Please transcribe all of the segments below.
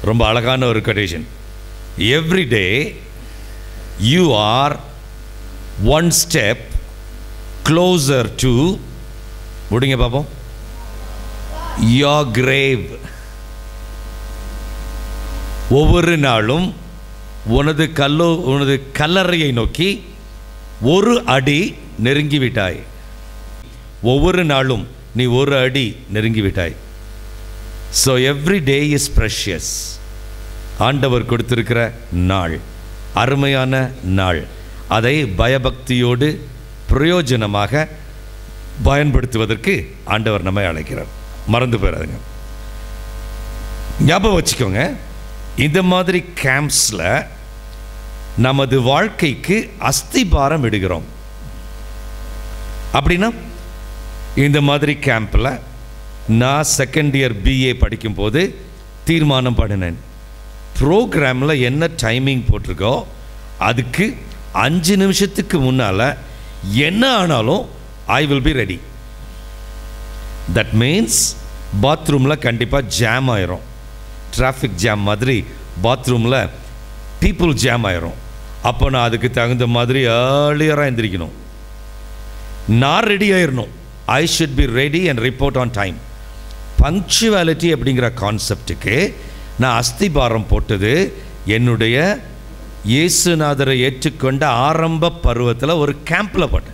ரொம்ப அழகான ஒரு quotation every day you are one step closer to முடிங்க பார்ப்போம் யோ கிரேவ் ஒவ்வொரு நாளும் உனது கல்லோ உனது கல்லறையை நோக்கி ஒரு அடி நெருங்கி விட்டாய் ஒவ்வொரு நாளும் நீ ஒரு அடி நெருங்கி விட்டாய் so every day is precious ஆண்டவர் கொடுத்திருக்கிற நாள் அருமையான நாள் அதை பயபக்தியோடு பிரயோஜனமாக பயன்படுத்துவதற்கு ஆண்டவர் நம்மை அழைக்கிறார் மறந்து போயிடாதுங்க ஞாபகம் வச்சுக்கோங்க இந்த மாதிரி கேம்ப்ஸில் நமது வாழ்க்கைக்கு அஸ்திபாரம் இடுகிறோம் அப்படின்னா இந்த மாதிரி கேம்பில் நான் செகண்ட் இயர் பிஏ படிக்கும்போது தீர்மானம் பண்ணினேன் ப்ரோக்ராமில் என்ன டைமிங் போட்டிருக்கோ அதுக்கு அஞ்சு நிமிஷத்துக்கு முன்னால் என்ன ஆனாலும் I will be ready that means பாத்ரூமில் கண்டிப்பாக ஜாம் ஆயிரும் டிராஃபிக் ஜாம் மாதிரி பாத்ரூமில் பீப்புள் ஜாம் ஆயிரும் அப்போ நான் அதுக்கு தகுந்த மாதிரி ஏர்லியராக எந்திரிக்கணும் நான் ரெடி ஆயிடணும் I should be ready and report on time punctuality அப்படிங்கிற கான்செப்டுக்கு நான் அஸ்திபாரம் போட்டது என்னுடைய இயேசுநாதரை ஏற்றுக்கொண்ட ஆரம்ப பருவத்தில் ஒரு கேம்பில் போட்டேன்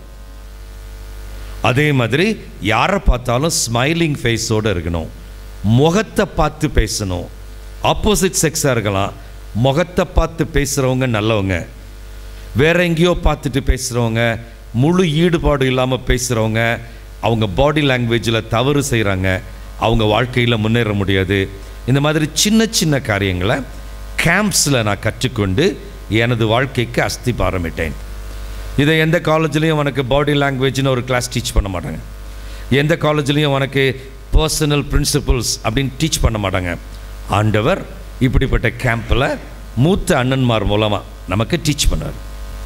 அதே மாதிரி யாரை பார்த்தாலும் ஸ்மைலிங் ஃபேஸோடு இருக்கணும் முகத்தை பார்த்து பேசணும் ஆப்போசிட் செக்ஸாக இருக்கலாம் முகத்தை பார்த்து பேசுகிறவங்க நல்லவங்க வேற எங்கேயோ பார்த்துட்டு பேசுகிறவங்க முழு ஈடுபாடு இல்லாமல் பேசுகிறவங்க அவங்க பாடி லாங்குவேஜில் தவறு செய்கிறாங்க அவங்க வாழ்க்கையில் முன்னேற முடியாது இந்த மாதிரி சின்ன சின்ன காரியங்களை கேம்ப்ஸில் நான் கற்றுக்கொண்டு எனது வாழ்க்கைக்கு அஸ்திபாரமிட்டேன் இதை எந்த காலேஜ்லேயும் உனக்கு பாடி லாங்குவேஜ்னு ஒரு கிளாஸ் டீச் பண்ண மாட்டாங்க எந்த காலேஜ்லேயும் உனக்கு பர்சனல் பிரின்சிபல்ஸ் அப்படின்னு டீச் பண்ண மாட்டாங்க ஆண்டவர் இப்படிப்பட்ட கேம்பில் மூத்த அண்ணன்மார் மூலமாக நமக்கு டீச் பண்ணார்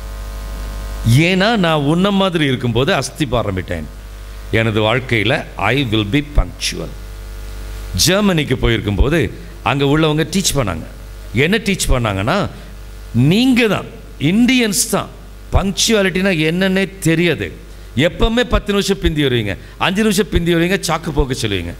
ஏன்னா நான் உன்ன மாதிரி இருக்கும்போது அஸ்திபாரமிட்டேன் எனது வாழ்க்கையில் ஐ வில் பி பங்க்சுவல் ஜெர்மனிக்கு போயிருக்கும்போது அங்கே உள்ளவங்க டீச் பண்ணாங்க என்ன டீச் பண்ணாங்கன்னா நீங்கள் தான் இந்தியன்ஸ் தான் பங்க்சுவாலிட்டினா என்னன்னே தெரியாது எப்பவுமே பத்து நிமிஷம் பிந்தி வருவீங்க அஞ்சு நிமிஷம் பிந்தி வருவீங்க சாக்கு போக்க சொல்லுவீங்க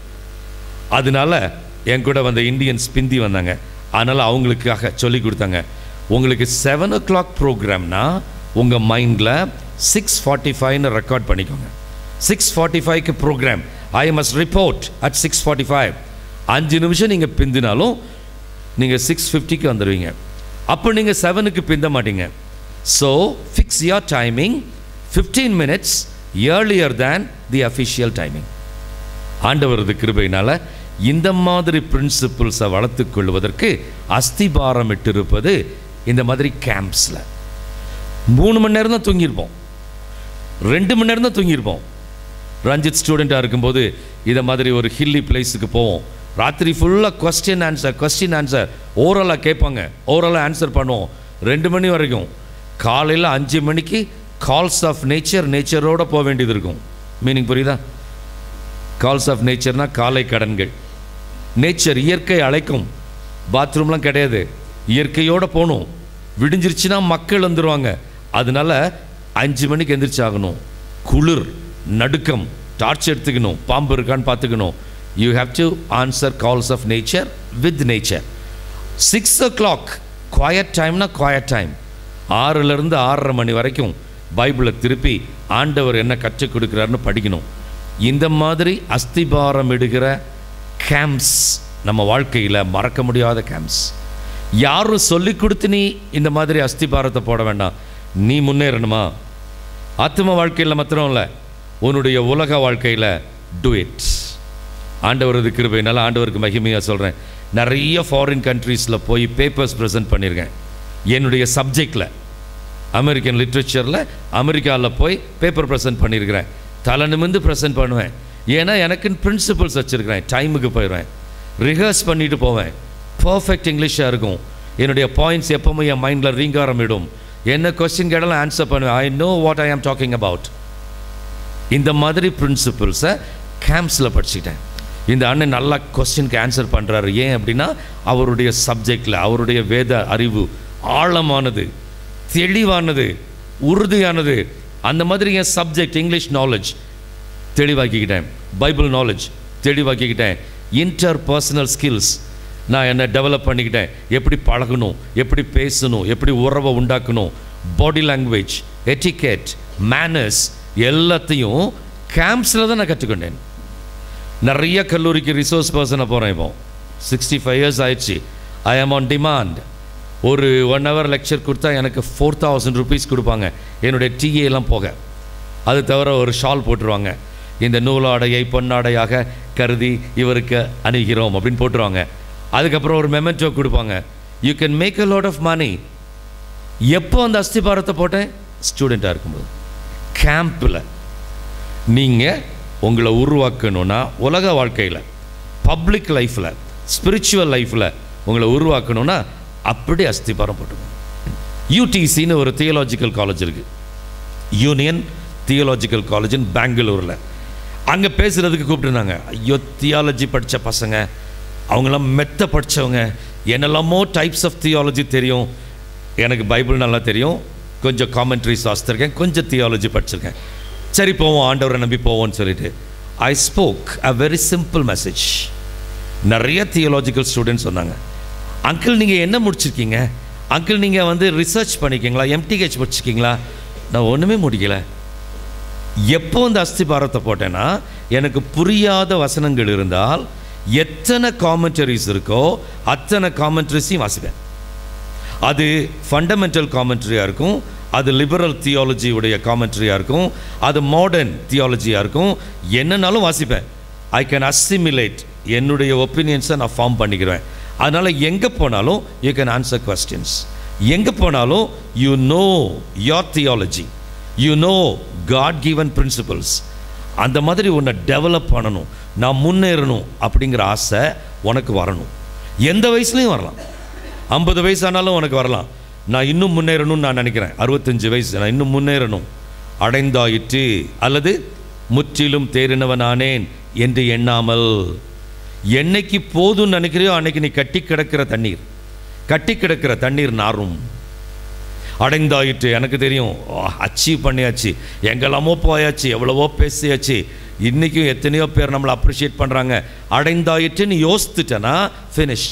அதனால என் கூட வந்த இந்தியன்ஸ் பிந்தி வந்தாங்க அதனால் அவங்களுக்காக சொல்லி கொடுத்தாங்க உங்களுக்கு செவன் ஓ கிளாக் ப்ரோக்ராம்னா உங்கள் மைண்டில் சிக்ஸ் ஃபார்ட்டி ஃபைவ்னு ரெக்கார்ட் பண்ணிக்கோங்க சிக்ஸ் ஃபார்ட்டி ஃபைவ்க்கு program I must report at six forty five அஞ்சு நிமிஷம் நீங்கள் பிந்தினாலும் நீங்கள் சிக்ஸ் ஃபிஃப்டிக்கு வந்துடுவீங்க அப்போ நீங்கள் செவனுக்கு பிந்த மாட்டீங்க so fix your timing fifteen minutes earlier than the official timing ஆண்டவரது கிருபையினால இந்த மாதிரி பிரின்சிபிள்ஸை வளர்த்து கொள்வதற்கு அஸ்திபாரம் இட்டிருப்பது இந்த மாதிரி கேம்ப்ஸில் மூணு மணி நேரம் தான் தூங்கியிருப்போம் ரெண்டு மணி நேரம் தான் தூங்கியிருப்போம் ரஞ்சித் ஸ்டூடெண்ட்டாக இருக்கும்போது இதை மாதிரி ஒரு ஹில்லி பிளேஸுக்கு போவோம் ராத்திரி ஃபுல்லாக கொஸ்டின் ஆன்சர் கொஸ்டின் ஆன்சர் ஓரலாக கேட்பாங்க ஓரலாக ஆன்சர் பண்ணுவோம் ரெண்டு மணி வரைக்கும் காலையில் அஞ்சு மணிக்கு கால்ஸ் ஆஃப் நேச்சர் நேச்சரோட போக வேண்டியது இருக்கும் மீனிங் புரியுதா கால்ஸ் ஆஃப் நேச்சர்னா காலை கடன்கள் நேச்சர் இயற்கை அழைக்கும் பாத்ரூம்லாம் கிடையாது இயற்கையோடு போகணும் விடிஞ்சிருச்சுன்னா மக்கள் வந்துடுவாங்க அதனால அஞ்சு மணிக்கு எந்திரிச்சாகணும் குளிர் நடுக்கம் டார்ச் எடுத்துக்கணும் பாம்பு இருக்கான்னு பார்த்துக்கணும் you have to answer calls of nature with nature six o'clock quiet டைம்னா குவாயட் டைம் ஆறுலேருந்து ஆறரை மணி வரைக்கும் பைபிளை திருப்பி ஆண்டவர் என்ன கற்றுக் கொடுக்குறாருன்னு படிக்கணும் இந்த மாதிரி அஸ்திபாரம் இடுகிற கேம்ப்ஸ் நம்ம வாழ்க்கையில் மறக்க முடியாத கேம்ப்ஸ் யாரும் சொல்லி கொடுத்து நீ இந்த மாதிரி அஸ்திபாரத்தை போட வேண்டாம் நீ முன்னேறணுமா ஆத்ம வாழ்க்கையில் மாத்திரம் இல்லை உன்னுடைய உலக வாழ்க்கையில் டூ இட் ஆண்டவரது கிருபையினால ஆண்டவருக்கு மகிமையாக சொல்கிறேன் நிறைய ஃபாரின் கண்ட்ரீஸில் போய் பேப்பர்ஸ் ப்ரெசென்ட் பண்ணியிருக்கேன் என்னுடைய சப்ஜெக்டில் அமெரிக்கன் லிட்ரேச்சரில் அமெரிக்காவில் போய் பேப்பர் ப்ரெசென்ட் பண்ணியிருக்கிறேன் தலை நிமிந்து ப்ரெசென்ட் பண்ணுவேன் ஏன்னா எனக்குன்னு பிரின்சிபல்ஸ் வச்சுருக்கிறேன் டைமுக்கு போயிடுவேன் ரிஹர்ஸ் பண்ணிட்டு போவேன் பர்ஃபெக்ட் இங்கிலீஷாக இருக்கும் என்னுடைய பாயிண்ட்ஸ் எப்பவுமே என் மைண்டில் ரீங்காரம் இடும் என்ன கொஸ்டின் கேட்டாலும் ஆன்சர் பண்ணுவேன் ஐ நோ வாட் ஐ ஆம் டாக்கிங் அபவுட் இந்த மாதிரி பிரின்சிபிள்ஸை கேம்ப்ஸில் படிச்சுக்கிட்டேன் இந்த அண்ணன் நல்லா கொஸ்டினுக்கு ஆன்சர் பண்ணுறாரு ஏன் அப்படின்னா அவருடைய சப்ஜெக்டில் அவருடைய வேத அறிவு ஆழமானது தெளிவானது உறுதியானது அந்த மாதிரி என் சப்ஜெக்ட் இங்கிலீஷ் நாலேஜ் தெளிவாக்கிக்கிட்டேன் பைபிள் நாலேஜ் தெளிவாக்கிக்கிட்டேன் இன்டர் பர்சனல் ஸ்கில்ஸ் நான் என்ன டெவலப் பண்ணிக்கிட்டேன் எப்படி பழகணும் எப்படி பேசணும் எப்படி உறவை உண்டாக்கணும் பாடி லாங்குவேஜ் எட்டிகேட் மேனர்ஸ் எல்லாத்தையும் கேம்ப்ஸில் தான் நான் கற்றுக்கொண்டேன் நிறைய கல்லூரிக்கு ரிசோர்ஸ் பர்சனாக போகிறேன் இப்போ சிக்ஸ்டி ஃபைவ் இயர்ஸ் ஆயிடுச்சு ஐ ஆம் ஆன் டிமாண்ட் ஒரு ஒன் ஹவர் லெக்சர் கொடுத்தா எனக்கு ஃபோர் தௌசண்ட் ருபீஸ் கொடுப்பாங்க என்னுடைய TA எல்லாம் போக அது தவிர ஒரு ஷால் போட்டுருவாங்க இந்த நூலாடையை பொன்னாடையாக கருதி இவருக்கு அணிகிறோம் அப்படின்னு போட்டுருவாங்க அதுக்கப்புறம் ஒரு மெமெண்டோ கொடுப்பாங்க you can make a lot of money எப்போ அந்த அஸ்திபாரத்தை போட்டேன் ஸ்டூடெண்ட்டாக இருக்கும்போது கேம்பில் நீங்கள் உங்களை உருவாக்கணும்னா உலக வாழ்க்கையில் பப்ளிக் லைஃப்பில் ஸ்பிரிச்சுவல் லைஃப்பில் உங்களை உருவாக்கணும்னா அப்படி அஸ்திபாரம் போட்டுக்கணும் யூடிசின்னு ஒரு தியோலாஜிக்கல் காலேஜ் இருக்குது யூனியன் தியோலாஜிக்கல் காலேஜ் இன் பெங்களூரில் அங்கே பேசுகிறதுக்கு கூப்பிட்டுருந்தாங்க ஐயோ தியாலஜி படித்த பசங்க அவங்களாம் மெத்த படித்தவங்க என்னெல்லாமோ டைப்ஸ் ஆஃப் தியாலஜி தெரியும் எனக்கு பைபிள் நல்லா தெரியும் கொஞ்சம் காமெண்ட்ரிஸ் வாசித்திருக்கேன் கொஞ்சம் தியாலஜி படிச்சிருக்கேன் சரி போவோம் ஆண்டவரை நம்பி போவோம்னு சொல்லிட்டு I spoke a very simple message நிறைய தியோலாஜிக்கல் ஸ்டூடெண்ட்ஸ் சொன்னாங்க அங்கிள் நீங்கள் என்ன முடிச்சிருக்கீங்க அங்கிள் நீங்கள் வந்து ரிசர்ச் பண்ணிக்கிங்களா எம்டிஹெச் படிச்சிருக்கீங்களா நான் ஒன்றுமே முடிக்கல எப்போ இந்த அஸ்திபாரத்தை போட்டேன்னா எனக்கு புரியாத வசனங்கள் இருந்தால் எத்தனை காமெண்டரிஸ் இருக்கோ அத்தனை காமெண்டரிஸையும் வாசிப்பேன் அது ஃபண்டமெண்டல் காமெண்ட்ரியாக இருக்கும் அது லிபரல் தியாலஜியுடைய காமெண்ட்ரியாக இருக்கும் அது மாடர்ன் தியாலஜியாக இருக்கும் என்னன்னாலும் வாசிப்பேன் ஐ கேன் அசிமிலேட் என்னுடைய ஒப்பீனியன்ஸை நான் ஃபார்ம் பண்ணிக்கிறேன் அதனால் எங்கே போனாலும் யூ கேன் ஆன்சர் கொஸ்டின்ஸ் எங்கே போனாலும் you know your theology you know God given principles அந்த மாதிரி உன்னை டெவலப் பண்ணணும் நான் முன்னேறணும் அப்படிங்கிற ஆசை உனக்கு வரணும் எந்த வயசுலையும் வரலாம் ஐம்பது வயசு ஆனாலும் உனக்கு வரலாம் நான் இன்னும் முன்னேறணும்னு நான் நினைக்கிறேன் அறுபத்தஞ்சு வயசு நான் இன்னும் முன்னேறணும் அடைந்தாயிற்று அல்லது முற்றிலும் தேறினவனானேன் என்று எண்ணாமல் என்னைக்கு போதும்னு நினைக்கிறியோ அன்னைக்கு நீ கட்டி கிடக்கிற தண்ணீர் கட்டி கிடக்கிற தண்ணீர் நாரும் அடைந்தாயிற்று எனக்கு தெரியும் அச்சீவ் பண்ணியாச்சு எங்கெல்லாமோ போயாச்சு எவ்வளவோ பேசியாச்சு இன்றைக்கும் எத்தனையோ பேர் நம்மளை அப்ரிஷியேட் பண்ணுறாங்க அடைந்தாயிற்றுன்னு யோசித்துட்டேன்னா ஃபினிஷ்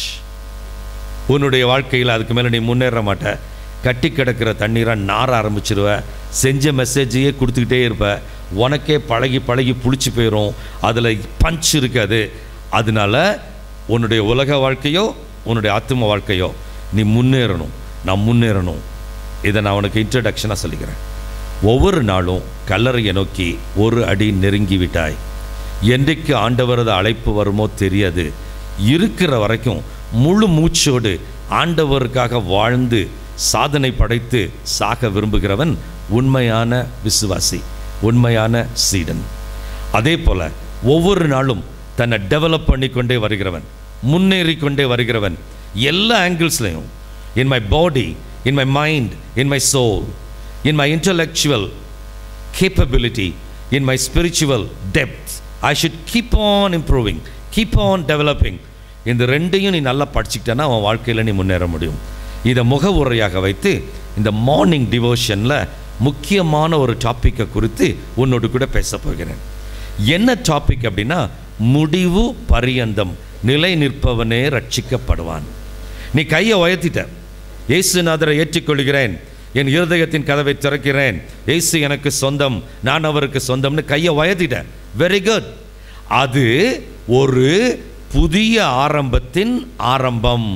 உன்னுடைய வாழ்க்கையில் அதுக்கு மேலே நீ முன்னேற மாட்ட கட்டி கிடக்கிற தண்ணீரை நார ஆரம்பிச்சிருவ செஞ்ச மெசேஜையே கொடுத்துக்கிட்டே இருப்ப உனக்கே பழகி பழகி புளிச்சு போயிடும் அதில் பஞ்ச் இருக்காது அதனால உன்னுடைய உலக வாழ்க்கையோ உன்னுடைய ஆத்ம வாழ்க்கையோ நீ முன்னேறணும் நான் முன்னேறணும் இதை நான் உனக்கு இன்ட்ரடக்ஷனாக சொல்லிக்கிறேன் ஒவ்வொரு நாளும் கல்லறையை நோக்கி ஒரு அடி நெருங்கி விட்டாய் என்றைக்கு ஆண்டவரது அழைப்பு வருமோ தெரியாது இருக்கிற வரைக்கும் முழு மூச்சோடு ஆண்டவருக்காக வாழ்ந்து சாதனை படைத்து சாக விரும்புகிறவன் உண்மையான விசுவாசி உண்மையான சீடன் அதே போல ஒவ்வொரு நாளும் தன்னை டெவலப் பண்ணி கொண்டே வருகிறவன் முன்னேறி கொண்டே வருகிறவன் எல்லா ஆங்கிள்ஸ்லையும் in my body in my mind in my soul in my intellectual capability in my spiritual depth i should keep on improving keep on developing இந்த ரெண்டையும் நீ நல்லா படிச்சுக்கிட்டேன்னா உன் வாழ்க்கையில் நீ முன்னேற முடியும் இதை முக உரையாக வைத்து இந்த மார்னிங் டிவோஷனில் முக்கியமான ஒரு டாப்பிக்கை குறித்து உன்னோடு கூட பேச போகிறேன் என்ன டாபிக் அப்படின்னா முடிவு பரியந்தம் நிலை நிற்பவனே ரட்சிக்கப்படுவான் நீ கையை உயர்த்திட்ட இயேசுநாதரை ஏற்றுக்கொள்கிறேன் என் இருதயத்தின் கதவை திறக்கிறேன் இயேசு எனக்கு சொந்தம் நான் அவருக்கு சொந்தம்னு கையை உயர்த்திட்டேன் வெரி குட் அது ஒரு புதிய ஆரம்பத்தின் ஆரம்பம்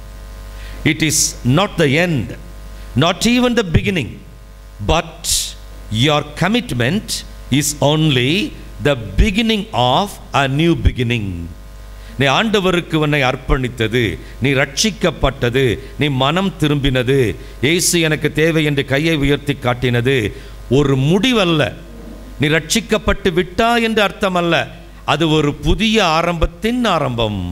it is not the end not even the beginning but your commitment is only the beginning of a new beginning நீ ஆண்டவருக்கு உன்னை அர்ப்பணித்தது நீ ரட்சிக்கப்பட்டது நீ மனம் திரும்பினது இயேசு எனக்கு தேவை என்று கையை உயர்த்தி காட்டினது ஒரு முடிவல்ல நீ ரட்சிக்கப்பட்டு விட்டா என்று அர்த்தம் அல்ல அது ஒரு புதிய ஆரம்பத்தின் ஆரம்பம்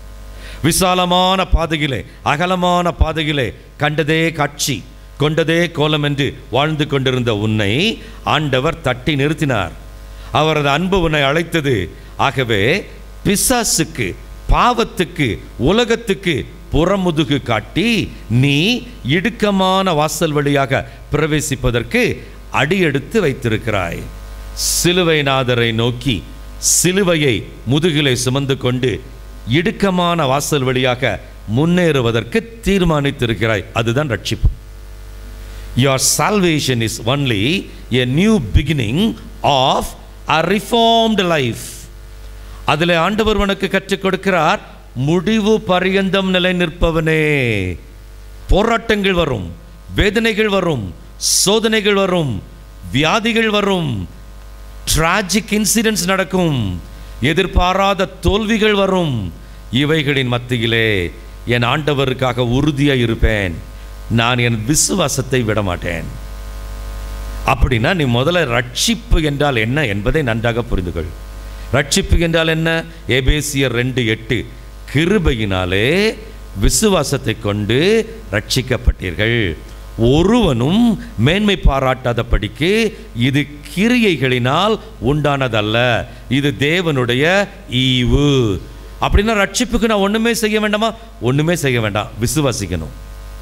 விசாலமான பாதையிலே அகலமான பாதையிலே கண்டதே காட்சி கொண்டதே கோலம் என்று வாழ்ந்து கொண்டிருந்த உன்னை ஆண்டவர் தட்டி நிறுத்தினார் அவரது அன்பு உன்னை அழைத்தது ஆகவே பிசாசுக்கு பாவத்துக்கு உலகத்துக்கு புறமுதுகு காட்டி நீ இடுக்கமான வாசல் வழியாக பிரவேசிப்பதற்கு அடியெடுத்து வைத்திருக்கிறாய் சிலுவைநாதரை நோக்கி சிலுவையை முதுகிலே சுமந்து கொண்டு இடுக்கமான வாசல் வழியாக முன்னேறுவதற்கு தீர்மானித்திருக்கிறாய் அதுதான் ரட்சிப்பு your salvation is only a new beginning of a reformed life அதில் ஆண்டவர் உனக்கு கற்றுக் கொடுக்கிறார் முடிவு பரியந்தம் நிலை நிற்பவனே போராட்டங்கள் வரும் வேதனைகள் வரும் சோதனைகள் வரும் வியாதிகள் வரும் டிராஜிக் இன்சிடென்ட்ஸ் நடக்கும் எதிர்பாராத தோல்விகள் வரும் இவைகளின் மத்தியிலே என் ஆண்டவருக்காக உறுதியாக இருப்பேன் நான் என் விசுவாசத்தை விட மாட்டேன் அப்படின்னா நீ முதல்ல ரட்சிப்பு என்றால் என்ன என்பதை நன்றாக புரிந்து கொள் ரட்சிப்பு என்றால் என்ன எபேசியர் ரெண்டு எட்டு கிருபையினாலே விசுவாசத்தை கொண்டு ரட்சிக்கப்பட்டீர்கள் ஒருவனும் மேன்மை பாராட்டாதபடிக்கு இது கிரியைகளினால் உண்டானதல்ல இது தேவனுடைய ஈவு அப்படின்னா ரட்சிப்புக்கு நான் ஒண்ணுமே செய்ய வேண்டாமா ஒண்ணுமே செய்ய வேண்டாம் விசுவாசிக்கணும்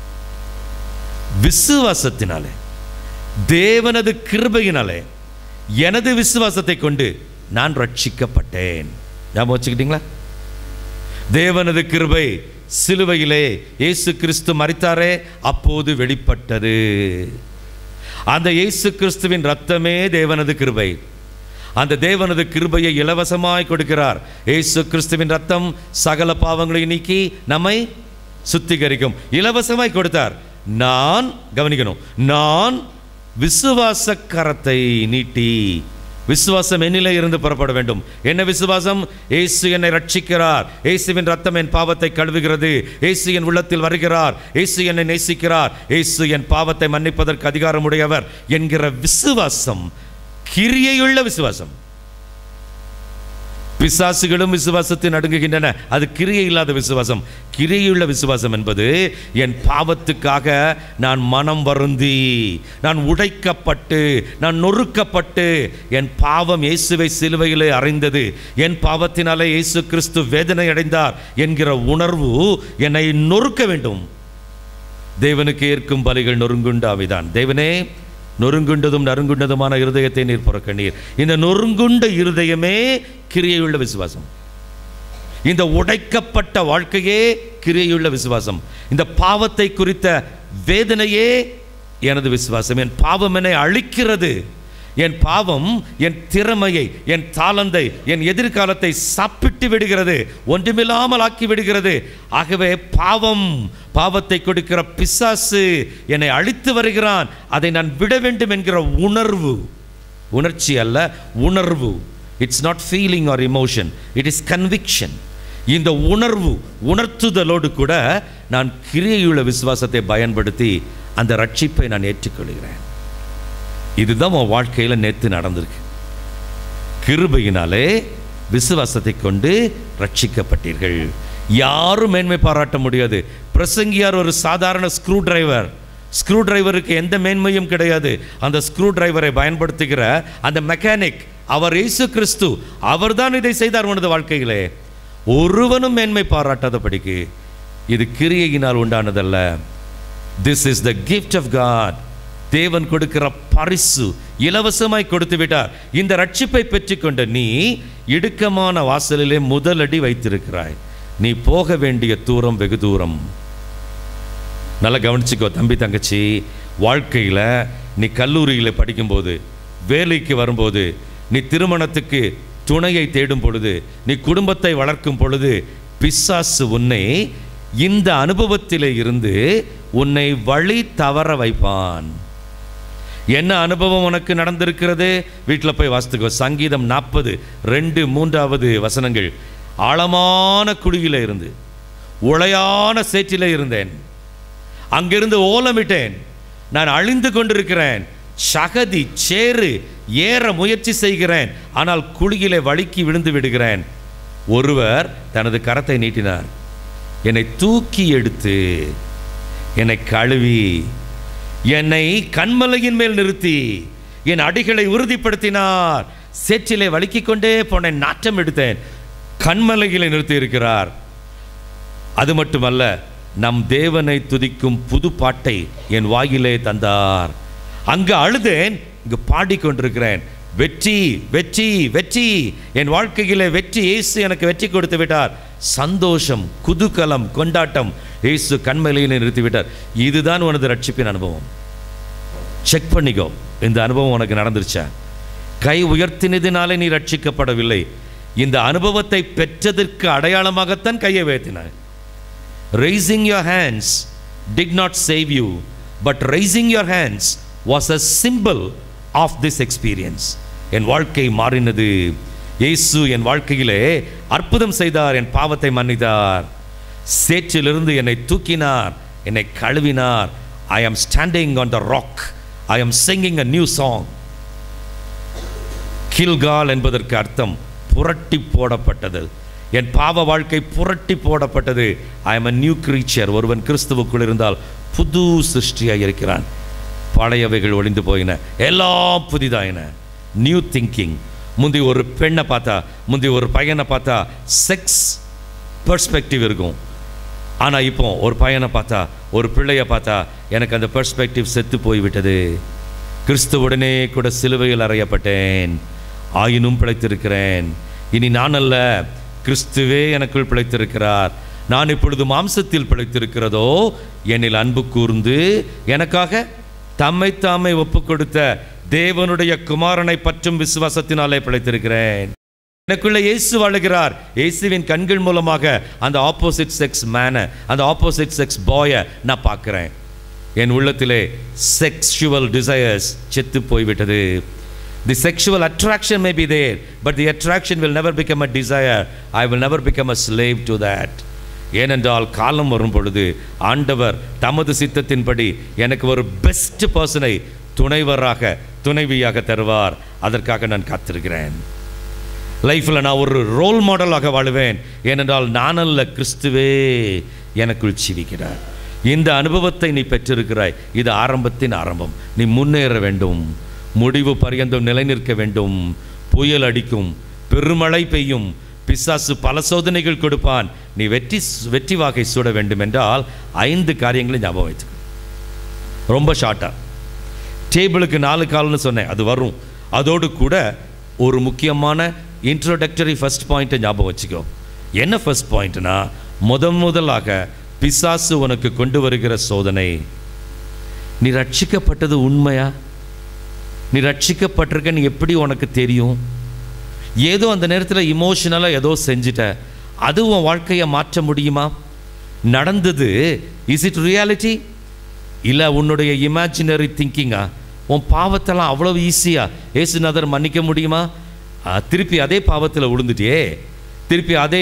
விசுவாசத்தினாலே தேவனது கிருபையினாலே எனது விசுவாசத்தை கொண்டு நான் ரட்சிக்கப்பட்டேன் ஞாபகம் வச்சுக்கிட்டீங்களா தேவனது கிருபை சிலுவையிலே இயேசு கிறிஸ்து மரித்தாரே அப்போது வெளிப்பட்டது அந்த இயேசு கிறிஸ்துவின் ரத்தமே தேவனது கிருபை அந்த தேவனது கிருபையை இலவசமாய் கொடுக்கிறார் இயேசு கிறிஸ்துவின் ரத்தம் சகல பாவங்களை நீக்கி நம்மை சுத்திகரிக்கும் இலவசமாய் கொடுத்தார் நான் கவனிக்கணும் நான் விசுவாச கரத்தை நீட்டி விசுவாசம் என்னிலே இருந்து புறப்பட வேண்டும் என்ன விசுவாசம் இயேசு என்னை ரட்சிக்கிறார் இயேசுவின் ரத்தம் என் பாவத்தை கழுவுகிறது இயேசு என் உள்ளத்தில் வருகிறார் இயேசு என்னை நேசிக்கிறார் இயேசு என் பாவத்தை மன்னிப்பதற்கு அதிகாரமுடையவர் என்கிற விசுவாசம் கிரியையுள்ள விசுவாசம் பிசாசுகளும் விசுவாசத்தை நடுங்குகின்றன அது கிரியை இல்லாத விசுவாசம் கிரியையுள்ள விசுவாசம் என்பது என் பாவத்துக்காக நான் மனம் வருந்தி நான் உடைக்கப்பட்டு நான் நொறுக்கப்பட்டு என் பாவம் இயேசுவை சிலுவையிலே அறைந்தது என் பாவத்தினாலே இயேசு கிறிஸ்து வேதனை அடைந்தார் என்கிற உணர்வு என்னை நொறுக்க வேண்டும் தேவனுக்கு ஏற்கும் பலிகள் நொறுங்குண்டாவிதான் தேவனே நொறுங்குண்டதும் நறுங்குண்டதுமான இருதயத்தை நீர் புறக்கணீர் இந்த நொறுங்குண்ட இருதயமே கிரியையுள்ள விசுவாசம் இந்த உடைக்கப்பட்ட வாழ்க்கையே கிரியையுள்ள விசுவாசம் இந்த பாவத்தை குறித்த வேதனையே எனது விசுவாசம் என் பாவம் என்னை அழிக்கிறது என் பாவம் என் திறமையை என் தாளந்தை என் எதிர்காலத்தை சாப்பிட்டு விடுகிறது ஒன்றுமில்லாமல் ஆக்கி விடுகிறது ஆகவே பாவம் பாவத்தை கொடுக்கிற பிசாசு என்னை அழித்து வருகிறான் அதை நான் விட வேண்டும் என்கிற உணர்வு உணர்ச்சி அல்ல உணர்வு it's not feeling or emotion it is conviction இந்த உணர்வு உணர்த்துதலோடு கூட நான் கிரியையுள்ள விசுவாசத்தை பயன்படுத்தி அந்த ரட்சிப்பை நான் ஏற்றுக்கொள்கிறேன் இதுதான் உன் வாழ்க்கையில் நேற்று நடந்திருக்கு கிருபையினாலே விசுவாசத்தை கொண்டு ரட்சிக்கப்பட்டீர்கள் யாரும் மேன்மை பாராட்ட முடியாது பிரசங்கியார் ஒரு சாதாரண ஸ்க்ரூ டிரைவர் ஸ்க்ரூ டிரைவருக்கு எந்த மேன்மையும் கிடையாது அந்த ஸ்க்ரூ டிரைவரை பயன்படுத்துகிற அந்த மெக்கானிக் அவர் இயேசு கிறிஸ்து அவர்தான் இதை செய்தார் உனது வாழ்க்கையிலே ஒருவனும் மேன்மை பாராட்டாதபடிக்கு இது கிரியையினால் உண்டானதல்ல this is the gift of God தேவன் கொடுக்கிற பரிசு இலவசமாய் கொடுத்து விட்டார் இந்த ரட்சிப்பை பெற்றுக்கொண்ட நீ இடுக்கமான வாசலிலே முதலடி வைத்திருக்கிறாய் நீ போக வேண்டிய தூரம் வெகு தூரம் நல்லா கவனிச்சுக்கோ தம்பி தங்கச்சி வாழ்க்கையில் நீ கல்லூரியில் படிக்கும்போது வேலைக்கு வரும்போது நீ திருமணத்துக்கு துணையை தேடும் பொழுது நீ குடும்பத்தை வளர்க்கும் பொழுது பிசாசு உன்னை இந்த அனுபவத்திலே இருந்து உன்னை வழி தவற வைப்பான் என்ன அனுபவம் உனக்கு நடந்திருக்கிறது வீட்டில் போய் வாசித்துக்கோ சங்கீதம் நாற்பது ரெண்டு மூன்றாவது வசனங்கள் ஆழமான குழியில இருந்து உளையான சேற்றில இருந்தேன் அங்கிருந்து ஓலமிட்டேன் நான் அழிந்து கொண்டிருக்கிறேன் சகதி சேறு ஏற முயற்சி செய்கிறேன் ஆனால் குழியிலே வழுக்கி விழுந்து விடுகிறேன் ஒருவர் தனது கரத்தை நீட்டினார் என்னை தூக்கி எடுத்து என்னை கழுவி என்னை கண்மலையின் மேல் நிறுத்தி என் அடிகளை உறுதிப்படுத்தினார் சேற்றிலே வழுக்கிக் கொண்டே போனேன் நாட்டம் எடுத்தேன் கண்மலைகளை நிறுத்தி இருக்கிறார் அது மட்டுமல்ல நம் தேவனை துதிக்கும் புது பாட்டை என் வாயிலே தந்தார் அங்கு அழுதேன் இங்கு பாடிக்கொண்டிருக்கிறேன் வெற்றி வெற்றி வெற்றி என் வாழ்க்கையிலே வெற்றி இயேசு எனக்கு வெற்றி கொடுத்து விட்டார் சந்தோஷம் குதூகலம் கொண்டாட்டம் இயேசு கண்மலையிலே நிறுத்தி விட்டார் இதுதான் உனது ரட்சிப்பின் அனுபவம் செக் பண்ணிக்கோ இந்த அனுபவம் உனக்கு நடந்துருச்சா கை உயர்த்தினதினாலே நீ ரட்சிக்கப்படவில்லை இந்த அனுபவத்தை பெற்றதற்கு அடையாளமாகத்தான் கையை உயர்த்தினாய் raising your hands did not save you but raising your hands was a symbol of this experience என் வாழ்க்கை மாறினது இயேசு என் வாழ்க்கையிலே அற்புதம் செய்தார் என் பாவத்தை மன்னித்தார் சேற்றிலிருந்து என்னை தூக்கினார் என்னை கழுவினார் I am standing on the rock I am singing a new song Gilgal என்பதற்கு அர்த்தம் புரட்டி போடப்பட்டது என் பாவ வாழ்க்கை புரட்டி போடப்பட்டது I am a new creature ஒருவன் கிறிஸ்துவுக்குள் இருந்தால் புது சிருஷ்டியாக இருக்கிறான் பழையவைகள் ஒளிந்து போயின எல்லாம் புதிதாயின நியூ திங்கிங் முந்தி ஒரு பெண்ணை பார்த்தா முந்தி ஒரு பையனை பார்த்தா செக்ஸ் பெர்ஸ்பெக்டிவ் இருக்கும் ஆனால் இப்போ ஒரு பையனை பார்த்தா ஒரு பிள்ளையை பார்த்தா எனக்கு அந்த பெர்ஸ்பெக்டிவ் செத்து போய்விட்டது கிறிஸ்துவுடனே கூட சிலுவையில் அறையப்பட்டேன் ஆயினும் பிழைத்திருக்கிறேன் இனி நான் அல்ல கிறிஸ்துவே எனக்குள் பிழைத்திருக்கிறார் நான் இப்பொழுது மாம்சத்தில் பிழைத்திருக்கிறதோ என்னில் அன்பு கூர்ந்து எனக்காக தம்மை தாமே ஒப்பு கொடுத்த தேவனுடைய குமாரனை பற்றும் விசுவாசத்தினாலே பிழைத்திருக்கிறேன் எனக்குள்ள இயேசு வாழுகிறார் இயேசுவின் கண்கள் மூலமாக அந்த ஆப்போசிட் செக்ஸ் மேனை அந்த ஆப்போசிட் செக்ஸ் பாயை நான் பார்க்குறேன் என் உள்ளத்திலே செக்ஷுவல் டிசையர்ஸ் செத்து போய்விட்டது the sexual attraction may be there but the attraction will never become a desire I will never become a slave to that ஏனென்றால் காலம் வரும் பொழுது ஆண்டவர் தமது சித்தத்தின்படி எனக்கு ஒரு பெஸ்ட் பர்சனை துணைவராக துணைவியாக தருவார் அதற்காக நான் காத்திருக்கிறேன் லைஃப்பில் நான் ஒரு ரோல் மாடலாக வாழுவேன் ஏனென்றால் நான் அல்ல கிறிஸ்துவே எனக்குள் ஜீவிக்கிறார் இந்த அனுபவத்தை நீ பெற்றிருக்கிறாய் இது ஆரம்பத்தின் ஆரம்பம் நீ முன்னேற வேண்டும் முடிவு பரியந்தம் நிலை நிற்க வேண்டும் புயல் அடிக்கும் பெருமழை பெய்யும் பிசாசு பல சோதனைகள் கொடுப்பான் நீ வெற்றி வெற்றி வாகை சூட வேண்டும் என்றால் ஐந்து காரியங்களை ஞாபகம் வைத்துக்க ரொம்ப ஷார்ட்டாக டேபிளுக்கு நாலு கால்னு சொன்னேன் அது வரும் அதோடு கூட ஒரு முக்கியமான இன்ட்ரோடக்டரி ஃபர்ஸ்ட் பாயிண்ட்டை ஞாபகம் வச்சுக்கோ என்ன ஃபர்ஸ்ட் பாயிண்ட்னா முத முதலாக பிசாசு உனக்கு கொண்டு வருகிற சோதனை நீ ரட்சிக்கப்பட்டது உண்மையா நீ ரட்சிக்கப்பட்டிருக்கன்னு எப்படி உனக்கு தெரியும் ஏதோ அந்த நேரத்தில் இமோஷனலாக ஏதோ செஞ்சிட்ட அது உன் வாழ்க்கையை மாற்ற முடியுமா நடந்தது இஸ் இட் ரியாலிட்டி இல்லை உன்னுடைய இமேஜினரி திங்கிங்கா உன் பாவத்தெல்லாம் அவ்வளோ ஈஸியாக ஏசுநாதர் மன்னிக்க முடியுமா ஆ, திருப்பி அதே பாவத்தில் விழுந்துட்டியே திருப்பி அதே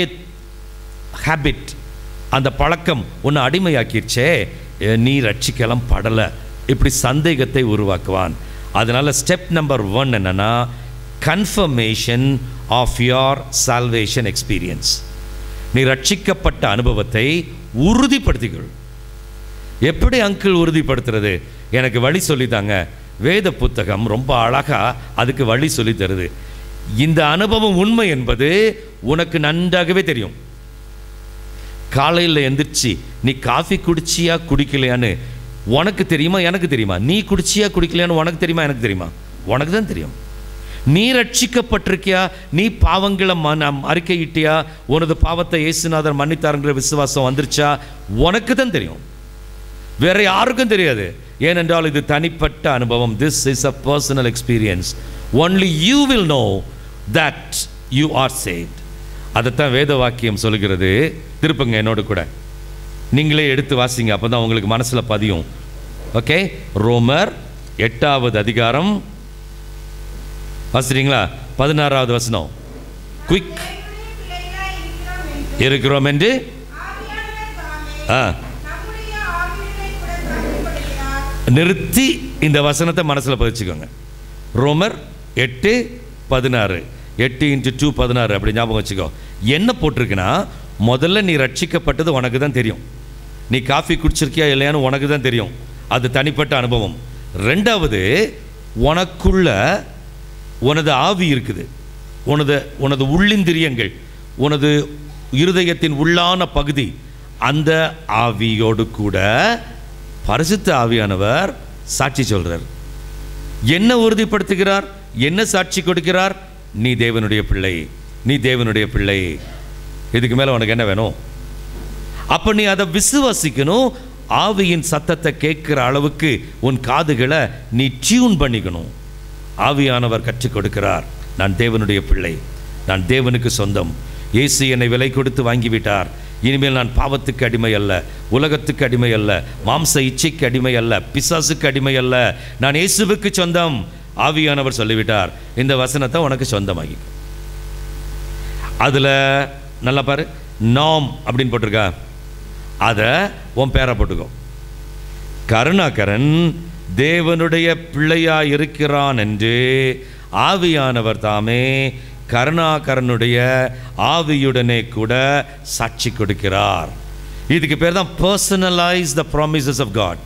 ஹேபிட் அந்த பழக்கம் உன்னை அடிமையாக்கிடுச்சே எ, நீ ரட்சிக்கலாம் படலை இப்படி சந்தேகத்தை உருவாக்குவான் அதனால ஸ்டெப் நம்பர் ஒன் என்னன்னா confirmation of your salvation experience நீ ரட்சிக்கப்பட்ட அனுபவத்தை உறுதிப்படுத்திக்கொள் எப்படி அங்கிள் உறுதிப்படுத்துறது எனக்கு வழி சொல்லித்தாங்க வேத புத்தகம் ரொம்ப அழகா அதுக்கு வழி சொல்லி தருது இந்த அனுபவம் உண்மை என்பது உனக்கு நன்றாகவே தெரியும் காலையில் எந்திரிச்சு நீ காஃபி குடிச்சியா குடிக்கலையான்னு உனக்கு தெரியுமா எனக்கு தெரியுமா நீ குடிச்சியா குடிக்கலையான்னு உனக்கு தெரியுமா எனக்கு தெரியுமா உனக்கு தான் தெரியும் நீ ரட்சிக்கப்பட்டிருக்கியா நீ பாவங்களை மன அறிக்கையிட்டியா உனது பாவத்தை இயேசுநாதர் மன்னித்தாருங்கிற விசுவாசம் வந்துருச்சா உனக்கு தான் தெரியும் வேற யாருக்கும் தெரியாது ஏனென்றால் இது தனிப்பட்ட அனுபவம் this is a personal experience only you will know that you are saved அதைத்தான் வேத வாக்கியம் சொல்லுகிறது திருப்புங்க என்னோடு கூட நீங்களே எடுத்து வாசிங்க அப்போ தான் உங்களுக்கு மனசில் பதியும் ஓகே ரோமர் எட்டாவது அதிகாரம் வாசிறீங்களா பதினாறாவது வசனம் குயிக் இருக்கிறோம் என்று ஆ நிறுத்தி இந்த வசனத்தை மனசில் பதிச்சுக்கோங்க ரோமர் எட்டு பதினாறு எட்டு இன்ட்டு டூ பதினாறு அப்படி ஞாபகம் வச்சுக்கோ என்ன போட்டிருக்குன்னா முதல்ல நீ ரட்சிக்கப்பட்டது உனக்கு தான் தெரியும் நீ காஃபி குடிச்சிருக்கியா இல்லையான்னு உனக்கு தான் தெரியும் அது தனிப்பட்ட அனுபவம் ரெண்டாவது உனக்குள்ள உனது ஆவி இருக்குது உனது உனது உள்ளிந்திரியங்கள் உனது இருதயத்தின் உள்ளான பகுதி அந்த ஆவியோடு கூட பரிசுத்த ஆவியானவர் சாட்சி சொல்றார் என்ன உறுதிப்படுத்துகிறார் என்ன சாட்சி கொடுக்கிறார் நீ தேவனுடைய பிள்ளை நீ தேவனுடைய பிள்ளை இதுக்கு மேல உனக்கு என்ன வேணும் அப்ப நீ அதை விசுவாசிக்கணும் ஆவியின் சத்தத்தை கேட்கிற அளவுக்கு உன் காதுகளை நீ டியூன் பண்ணிக்கணும் ஆவியானவர் கற்றுக் கொடுக்கிறார் நான் தேவனுடைய பிள்ளை நான் தேவனுக்கு சொந்தம் இயேசு என்னை விலை கொடுத்து வாங்கிவிட்டார் இனிமேல் நான் பாவத்துக்கு அடிமை அல்ல உலகத்துக்கு அடிமை அல்ல மாம்ச இச்சைக்கு அடிமை அல்ல பிசாசுக்கு அடிமை அல்ல நான் இயேசுவுக்கு சொந்தம் ஆவியானவர் சொல்லிவிட்டார் இந்த வசனத்தை உனக்கு சொந்தமாகி அதில் நல்லா பாரு நாம் அப்படின்னு போட்டிருக்கா அதை உன் பேரை போட்டுக்கோ கருணாகரன் தேவனுடைய பிள்ளையா இருக்கிறான் என்று ஆவியானவர் தாமே கருணாகரனுடைய ஆவியுடனே கூட சாட்சி கொடுக்கிறார் இதுக்கு பேர் தான் personalize the promises of God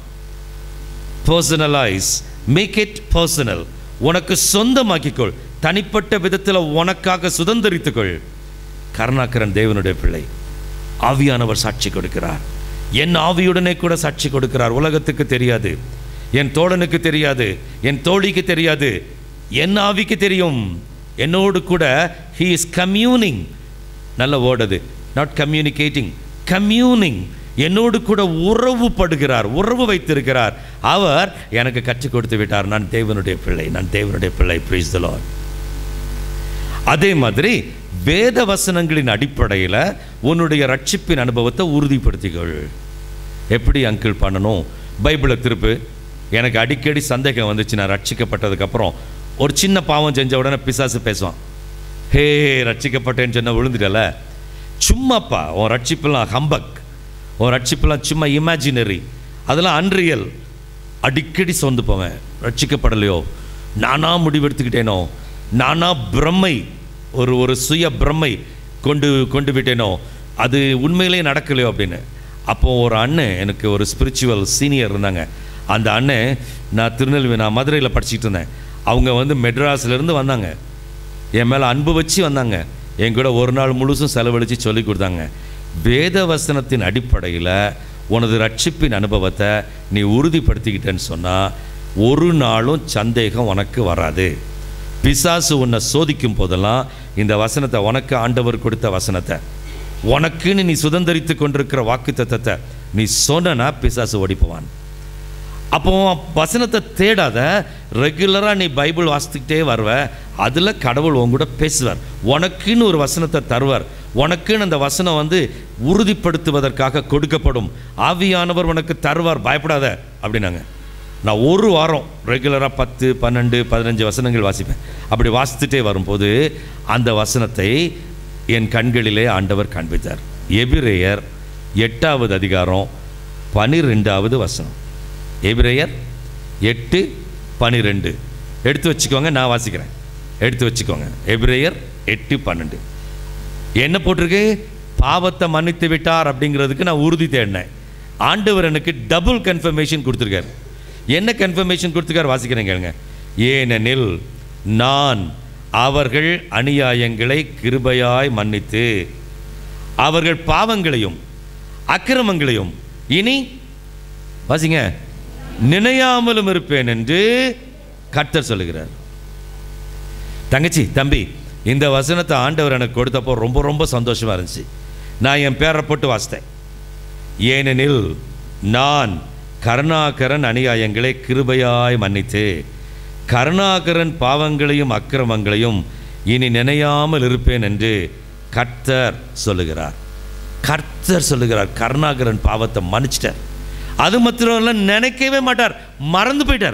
personalize make it personal உனக்கு சொந்தமாக்கிக்கொள் தனிப்பட்ட விதத்தில் உனக்காக சுதந்திரித்துக்கொள் கருணாகரன் தேவனுடைய பிள்ளை ஆவியானவர் சாட்சி கொடுக்கிறார் என் ஆவியுடனே கூட சாட்சி கொடுக்கிறார் உலகத்துக்கு தெரியாது என் தோழனுக்கு தெரியாது என் தோழிக்கு தெரியாது என் ஆவிக்கு தெரியும் என்னோடு கூட ஹீ இஸ் கம்யூனிங் நல்ல ஓடுது நாட் கம்யூனிகேட்டிங் கம்யூனிங் என்னோடு கூட உறவு படுகிறார் உறவு வைத்திருக்கிறார் அவர் எனக்கு கற்றுக் கொடுத்து விட்டார் நான் தேவனுடைய பிள்ளை நான் தேவனுடைய பிள்ளை ப்ரீஸ் த லார்ட் அதே மாதிரி வேத வசனங்களின் அடிப்படையில் உன்னுடைய ரட்சிப்பின் அனுபவத்தை உறுதிப்படுத்திக்கொள் எப்படி அங்கிள் பண்ணணும் பைபிளை திருப்பு எனக்கு அடிக்கடி சந்தேகம் வந்துச்சு நான் ரட்சிக்கப்பட்டதுக்கப்புறம் ஒரு சின்ன பாவம் செஞ்ச உடனே பிசாசு பேசுவான் ஹே ரட்சிக்கப்பட்டேன்னு சொன்ன விழுந்துட்டல சும்மாப்பா உன் ரட்சிப்பெல்லாம் ஹம்பக் உன் ரட்சிப்பெல்லாம் சும்மா இமேஜினரி அதெல்லாம் அன்ரியல் அடிக்கடி சோர்ந்து போவேன் ரட்சிக்கப்படலையோ நானா முடிவெடுத்துக்கிட்டேனோ நானா பிரம்மை ஒரு ஒரு சுய பிரம்மை கொண்டு கொண்டு விட்டேனோ அது உண்மையிலேயே நடக்கலையோ அப்படின்னு அப்போ ஒரு அண்ணன் எனக்கு ஒரு ஸ்பிரிச்சுவல் சீனியர் இருந்தாங்க அந்த அண்ணன் நான் திருநெல்வேலி நான் மதுரையில் படிச்சுட்டு இருந்தேன் அவங்க வந்து மெட்ராஸ்லேருந்து வந்தாங்க என் மேலே அன்பு வச்சு வந்தாங்க என் கூட ஒரு நாள் முழுசும் செலவழித்து சொல்லி கொடுத்தாங்க வேத வசனத்தின் அடிப்படையில் உனது ரட்சிப்பின் அனுபவத்தை நீ உறுதிப்படுத்திக்கிட்டேன்னு சொன்னால் ஒரு நாளும் சந்தேகம் உனக்கு வராது பிசாசு உன்னை சோதிக்கும் போதெல்லாம் இந்த வசனத்தை உனக்கு ஆண்டவர் கொடுத்த வசனத்தை உனக்குன்னு நீ சுதந்திரித்து கொண்டிருக்கிற வாக்கு தத்தத்தை நீ சொன்னா பிசாசு ஓடிப்போவான் அப்போ வசனத்தை தேடாத ரெகுலராக நீ பைபிள் வாசித்துக்கிட்டே வருவ அதில் கடவுள் உன் கூட பேசுவார் உனக்குன்னு ஒரு வசனத்தை தருவார் உனக்குன்னு அந்த வசனம் வந்து உறுதிப்படுத்துவதற்காக கொடுக்கப்படும் ஆவியானவர் உனக்கு தருவார் பயப்படாத அப்படின்னாங்க நான் ஒரு வாரம் ரெகுலராக பத்து பன்னெண்டு பதினஞ்சு வசனங்கள் வாசிப்பேன் அப்படி வாசித்துட்டே வரும்போது அந்த வசனத்தை என் கண்களிலே ஆண்டவர் காண்பித்தார் எபிரேயர் எட்டாவது அதிகாரம் பனிரெண்டாவது வசனம் எபிரேயர் எட்டு பனிரெண்டு எடுத்து வச்சுக்கோங்க நான் வாசிக்கிறேன் எடுத்து வச்சுக்கோங்க எபிரேயர் எட்டு பன்னெண்டு என்ன போட்டிருக்கு பாவத்தை மன்னித்து விட்டார் அப்படிங்கிறதுக்கு நான் உறுதி தேடினேன் ஆண்டவர் எனக்கு டபுள் கன்ஃபர்மேஷன் கொடுத்துருக்காரு என்ன கன்ஃபர்மேஷன் கொடுத்துருக்காரு வாசிக்கிறேன் கேளுங்க ஏனெனில் நான் அவர்கள் அநியாயங்களை கிருபையாய் மன்னித்து அவர்கள் பாவங்களையும் அக்கிரமங்களையும் இனி வாசிங்க நினையாமலும் இருப்பேன் என்று கர்த்தர் சொல்லுகிறார் தங்கச்சி தம்பி இந்த வசனத்தை ஆண்டவர் எனக்கு கொடுத்தப்போ ரொம்ப ரொம்ப சந்தோஷமா இருந்துச்சு நான் என் பேரை போட்டு வாசித்தேன் ஏனெனில் நான் கருணாகரன் அநியாயங்களை கிருபையாய் மன்னித்து கருணாகரன் பாவங்களையும் அக்கிரமங்களையும் இனி நினையாமல் இருப்பேன் என்று கர்த்தர் சொல்லுகிறார் கர்த்தர் சொல்லுகிறார் கருணாகரன் பாவத்தை மன்னிச்சிட்டார் அது மாத்திரம் இல்ல நினைக்கவே மாட்டார் மறந்து போயிட்டார்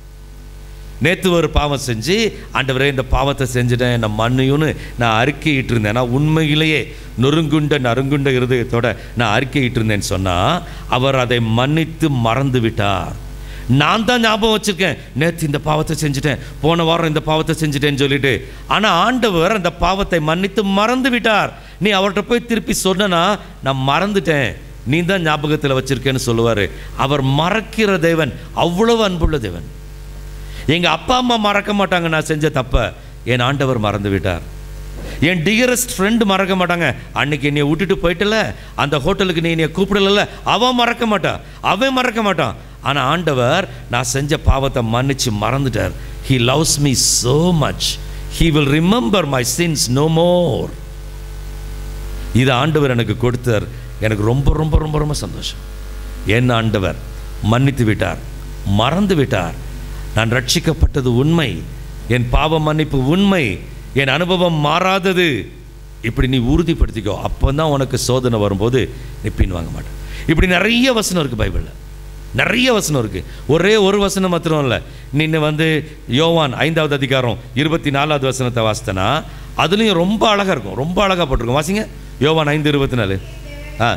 நேற்று ஒரு பாவம் செஞ்சு ஆண்டவரே இந்த பாவத்தை செஞ்சுட்டேன் என்ன மன்னியும்னு நான் அறிக்கையிட்டு இருந்தேன் நான் உண்மையிலேயே நொறுங்குண்ட நறுங்குண்ட இருதயத்தோட நான் அறிக்கையிட்டு இருந்தேன்னு சொன்னால் அவர் அதை மன்னித்து மறந்து விட்டார் நான் தான் ஞாபகம் வச்சிருக்கேன் நேற்று இந்த பாவத்தை செஞ்சுட்டேன் போன வாரம் இந்த பாவத்தை செஞ்சுட்டேன்னு சொல்லிட்டு ஆனால் ஆண்டவர் அந்த பாவத்தை மன்னித்து மறந்து விட்டார் நீ அவர்கிட்ட போய் திருப்பி சொன்னா நான் மறந்துட்டேன் நீ தான் ஞாபகத்தில் வச்சிருக்கேன்னு சொல்லுவார் அவர் மறக்கிற தேவன் அவ்வளவு அன்புள்ள தேவன் எங்கள் அப்பா அம்மா மறக்க மாட்டாங்க நான் செஞ்ச தப்ப என் ஆண்டவர் மறந்து விட்டார் என் டியரஸ்ட் ஃப்ரெண்டு மறக்க மாட்டாங்க அன்னைக்கு என்னை விட்டுட்டு போயிட்டல அந்த ஹோட்டலுக்கு நீ என்னை கூப்பிடல அவன் மறக்க மாட்டான் அவன் மறக்க மாட்டான் ஆனால் ஆண்டவர் நான் செஞ்ச பாவத்தை மன்னிச்சு மறந்துட்டார் he loves me so much he will remember my sins no more இது ஆண்டவர் எனக்கு கொடுத்தார் எனக்கு ரொம்ப ரொம்ப ரொம்ப ரொம்ப சந்தோஷம் என் ஆண்டவர் மன்னித்து விட்டார் மறந்து விட்டார் நான் ரட்சிக்கப்பட்டது உண்மை என் பாவ மன்னிப்பு உண்மை என் அனுபவம் மாறாதது இப்படி நீ உறுதிப்படுத்திக்கோ அப்போ தான் உனக்கு சோதனை வரும்போது நீ பின் வாங்க மாட்டேன் இப்படி நிறைய வசனம் இருக்குது பைபிளில் நிறைய வசனம் இருக்கு ஒரே ஒரு வசனம் மாத்திரம் இல்லை நின்று வந்து யோவான் ஐந்தாவது அதிகாரம் இருபத்தி நாலாவது வசனத்தை வாசித்தனா அதுலேயும் ரொம்ப அழகாக இருக்கும் ரொம்ப அழகாக போட்டிருக்கும் வாசிங்க யோவான் ஐந்து இருபத்தி நாலு ஆ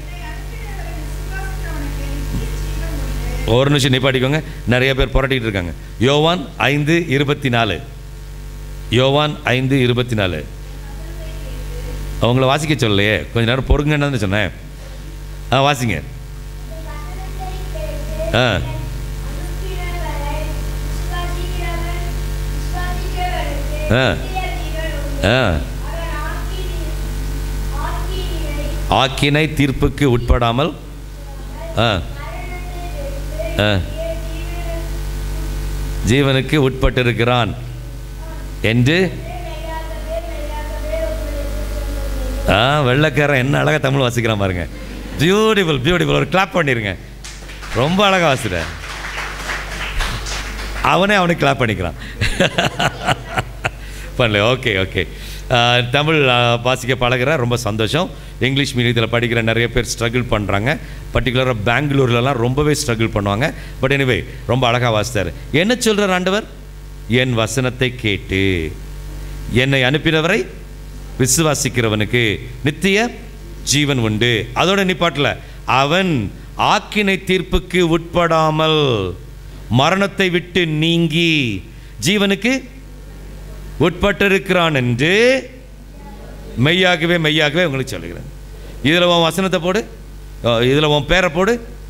ஒரு நிமிஷம் நிப்பாட்டிக்கோங்க நிறைய பேர் புரட்டிட்டு இருக்காங்க யோவான் ஐந்து இருபத்தி நாலு யோவான் ஐந்து இருபத்தி நாலு அவங்கள வாசிக்க சொல்லலையே கொஞ்ச நேரம் பொறுங்கன்னு சொன்னேன் ஆ வாசிங்க ஆ ஆ. ஆ ஆக்கினை தீர்ப்புக்கு உட்படாமல் ஆ ஆ ஜீவனுக்கு உட்பட்டிருக்கிறான் என்று ஆ வெள்ளைக்காரன் என்ன அழகாக தமிழ் வாசிக்கிறான் பாருங்க பியூட்டிஃபுல் பியூட்டிஃபுல் ஒரு கிளாப் பண்ணிருங்க ரொம்ப அழகாக வாசிக்கிற அவனே அவனுக்கு கிளாப் பண்ணிக்கிறான் பண்ணல ஓகே ஓகே தமிழ் ஆ, வாசிக்க பழகுற ரொம்ப சந்தோஷம் இங்கிலீஷ் மீடியத்தில் படிக்கிற நிறைய பேர் ஸ்ட்ரகிள் பண்ணுறாங்க பர்டிகுலராக பெங்களூர்லலாம் ரொம்பவே ஸ்ட்ரகிள் பண்ணுவாங்க பட் எனிவே ரொம்ப அழகாக வாசித்தார் என்ன சொல்கிறார் ஆண்டவர் என் வசனத்தை கேட்டு என்னை அனுப்பினவரை விசுவாசிக்கிறவனுக்கு நித்திய ஜீவன் உண்டு அதோட நிப்பாட்டில் அவன் ஆக்கினை தீர்ப்புக்கு உட்படாமல் மரணத்தை விட்டு நீங்கி ஜீவனுக்கு உட்பட்டிருக்கிறான் என்று மெய்யாகவே மெய்யாகவே உங்களுக்கு சொல்லுகிறேன் இதில் உன் வசனத்தை போடு இதில் உன் பேரை போடு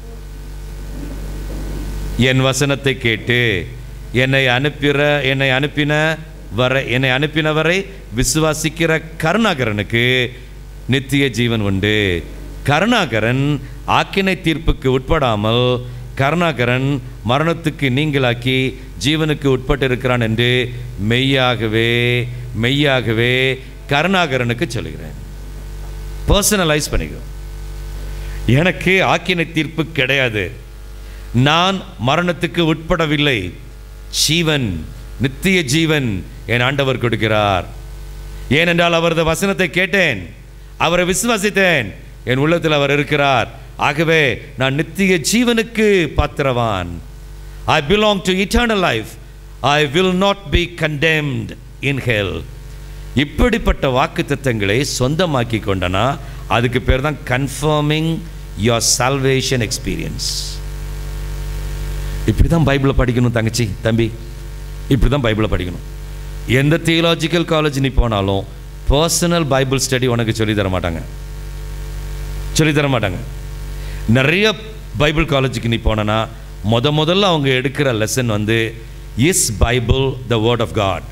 என் வசனத்தை கேட்டு என்னை அனுப்பிற என்னை அனுப்பின வர என்னை அனுப்பினவரை விசுவாசிக்கிற கருணாகரனுக்கு நித்திய ஜீவன் உண்டு கருணாகரன் ஆக்கினை தீர்ப்புக்கு உட்படாமல் கருணாகரன் மரணத்துக்கு நீங்களாக்கி ஜீவனுக்கு உட்பட்டிருக்கிறான் என்று மெய்யாகவே மெய்யாகவே கருணாகரனுக்கு சொல்லுகிறேன் பர்சனலைஸ் பண்ணிக்கிறோம் எனக்கு ஆக்கினை தீர்ப்பு கிடையாது நான் மரணத்துக்கு உட்படவில்லை ஜீவன் நித்திய ஜீவன் என் ஆண்டவர் கொடுக்கிறார் ஏனென்றால் அவரது வசனத்தை கேட்டேன் அவரை விசுவாசித்தேன் என் உள்ளத்தில் அவர் இருக்கிறார் ஆகவே நான் நித்திய ஜீவனுக்கு பாத்திரவான் I belong to eternal life I will not be condemned in hell இப்படிப்பட்ட வாக்கு சொந்தமாக்கி கொண்டனா அதுக்கு பேர் தான் கன்ஃபர்மிங் யோர் salvation எக்ஸ்பீரியன்ஸ் இப்படி தான் பைபிளை படிக்கணும் தங்கச்சி தம்பி இப்படி தான் பைபிளை படிக்கணும் எந்த தியோலாஜிக்கல் காலேஜ் நீ போனாலும் பர்சனல் பைபிள் ஸ்டடி உனக்கு சொல்லித் தர மாட்டாங்க சொல்லித் தர மாட்டாங்க நிறைய பைபிள் காலேஜுக்கு நீ போனனா முத முதல்ல அவங்க எடுக்கிற லெசன் வந்து is Bible the word of God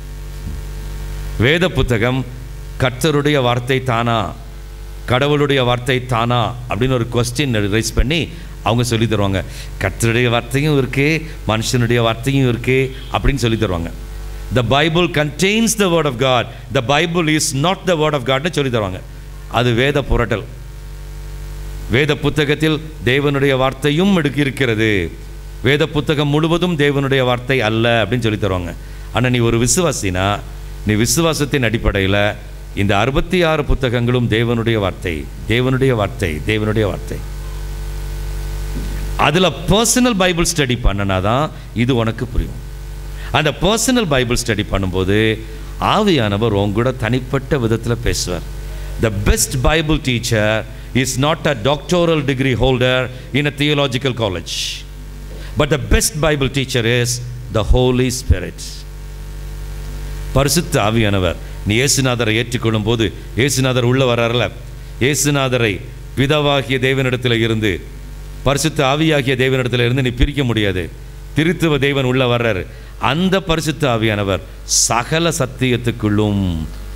வேத புத்தகம் கர்த்தருடைய வார்த்தை தானா கடவுளுடைய வார்த்தை தானா அப்படின்னு ஒரு கொஸ்டின் ரைஸ் பண்ணி அவங்க சொல்லி தருவாங்க கர்த்தருடைய வார்த்தையும் இருக்கு மனுஷனுடைய வார்த்தையும் இருக்கு அப்படின்னு சொல்லி தருவாங்க the Bible contains the word of God the Bible is not the word of காட்னு சொல்லி தருவாங்க அது வேத புரட்டல் வேத புத்தகத்தில் தேவனுடைய வார்த்தையும் எடுக்க இருக்கிறது வேத புத்தகம் முழுவதும் தேவனுடைய வார்த்தை அல்ல அப்படின்னு சொல்லி தருவாங்க ஆனால் நீ ஒரு விசுவாசினா நீ விசுவாசத்தின் அடிப்படையில் இந்த அறுபத்தி ஆறு புத்தகங்களும் தேவனுடைய வார்த்தை தேவனுடைய வார்த்தை தேவனுடைய வார்த்தை அதில் பர்சனல் பைபிள் ஸ்டடி பண்ணனா தான் இது உனக்கு புரியும் அந்த பர்சனல் பைபிள் ஸ்டடி பண்ணும்போது ஆவியானவர் உங்கூட தனிப்பட்ட விதத்தில் பேசுவார் the best Bible teacher is not a doctoral degree holder in a theological college but the best Bible teacher is the Holy Spirit பரிசுத்த ஆவியானவர் நீ இயேசுநாதரை ஏற்றுக்கொள்ளும் போது இயேசுநாதர் உள்ள வர்றார்ல இயேசுநாதரை பிதாவாகிய தேவனிடத்தில் இருந்து பரிசுத்த ஆவியாகிய தேவனிடத்தில் இருந்து நீ பிரிக்க முடியாது திருத்துவ தேவன் உள்ள வர்றாரு அந்த பரிசுத்த ஆவியானவர் சகல சத்தியத்துக்குள்ளும்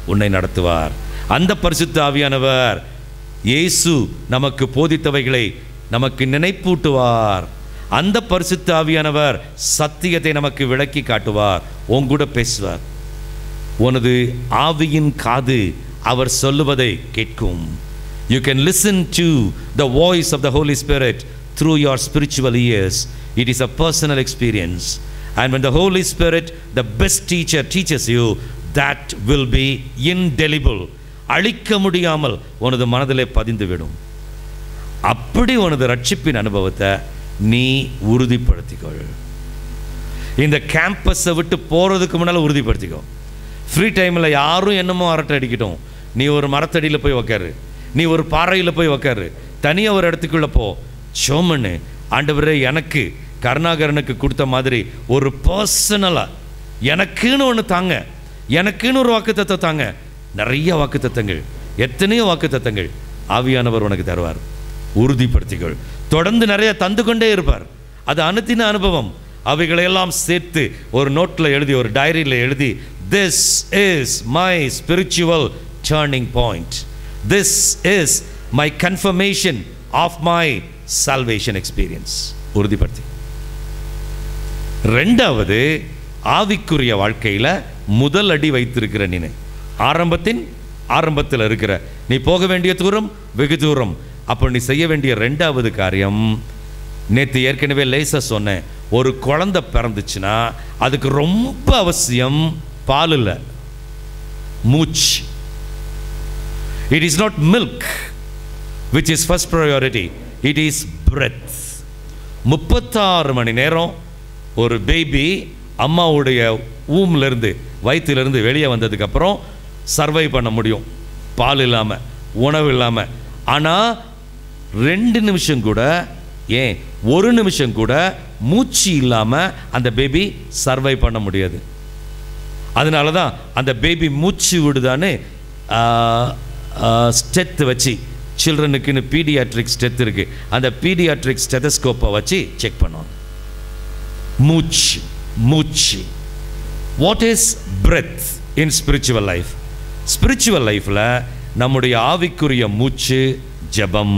உன்னை நடத்துவார் அந்த பரிசுத்த ஆவியானவர் இயேசு நமக்கு போதித்தவைகளை நமக்கு நினைப்பூட்டுவார் அந்த பரிசுத்த ஆவியானவர் சத்தியத்தை நமக்கு விளக்கி காட்டுவார் உன் கூட பேசுவார் உனது ஆவியின் காது அவர் சொல்லுவதை கேட்கும் you can listen to the voice of the Holy Spirit through your spiritual ears it is a personal experience and when the holy spirit the best teacher teaches you that will be indelible அழிக்க முடியாமல் உனது மனதிலே பதிந்துவிடும் அப்படி உனது ரட்சிப்பின் அனுபவத்தை நீ உறுதிப்படுத்திக்கொள் இந்த கேம்பஸை விட்டு போகிறதுக்கு முன்னால் உறுதிப்படுத்திக்கோ ஃப்ரீ டைமில் யாரும் என்னமோ அரட்டை அடிக்கட்டும் நீ ஒரு மரத்தடியில் போய் உக்காரு நீ ஒரு பாறையில் போய் உக்காரு தனியாக ஒரு இடத்துக்குள்ளே போ சோமன்னு ஆண்டவரே எனக்கு கருணாகரனுக்கு கொடுத்த மாதிரி ஒரு பர்சனலாக எனக்குன்னு ஒன்று தாங்க எனக்குன்னு ஒரு வாக்குத்தத்தை தாங்க நிறைய வாக்குத்தத்தங்கள் எத்தனையோ வாக்குத்தத்தங்கள் ஆவியானவர் உனக்கு தருவார் உறுதிப்படுத்திக்கொள் தொடர்ந்து நிறைய தந்து கொண்டே இருப்பார் அது அனுத்தின அனுபவம் அவைகளையெல்லாம் சேர்த்து ஒரு நோட்டில் எழுதி ஒரு டைரியில் எழுதி this is my spiritual turning point this is my confirmation of my salvation experience உறுதிப்படுத்தி ரெண்டாவது ஆவிக்குரிய வாழ்க்கையில் முதல் அடி வைத்திருக்கிற நீ ஆரம்பத்தின் ஆரம்பத்தில் இருக்கிற நீ போக வேண்டிய தூரம் வெகு தூரம் அப்போ நீ செய்ய வேண்டிய ரெண்டாவது காரியம் நேற்று ஏற்கனவே லேசாக சொன்னேன் ஒரு குழந்தை பிறந்துச்சுன்னா அதுக்கு ரொம்ப அவசியம் பால் இல்லை மூச்சு it is not milk which is first priority it is breath முப்பத்தாறு மணி நேரம் ஒரு பேபி அம்மாவுடைய ஊம்லேருந்து வயிற்றிலிருந்து வெளியே வந்ததுக்கப்புறம் சர்வை பண்ண முடியும் பால் இல்லாமல் உணவு இல்லாமல் ஆனால் ரெண்டு நிமிஷம் கூட ஏன் ஒரு நிமிஷம் கூட மூச்சு இல்லாமல் அந்த பேபி சர்வை பண்ண முடியாது அதனால தான் அந்த பேபி மூச்சு விடுதான்னு ஸ்டெத் வச்சு சில்ட்ரனுக்குன்னு பீடியாட்ரிக் ஸ்டெத் இருக்குது அந்த பீடியாட்ரிக் ஸ்டெதஸ்கோப்பை வச்சு செக் பண்ணுவோம் மூச்சு மூச்சு what is breath in spiritual life spiritual லைஃப்பில் நம்முடைய ஆவிக்குரிய மூச்சு ஜெபம்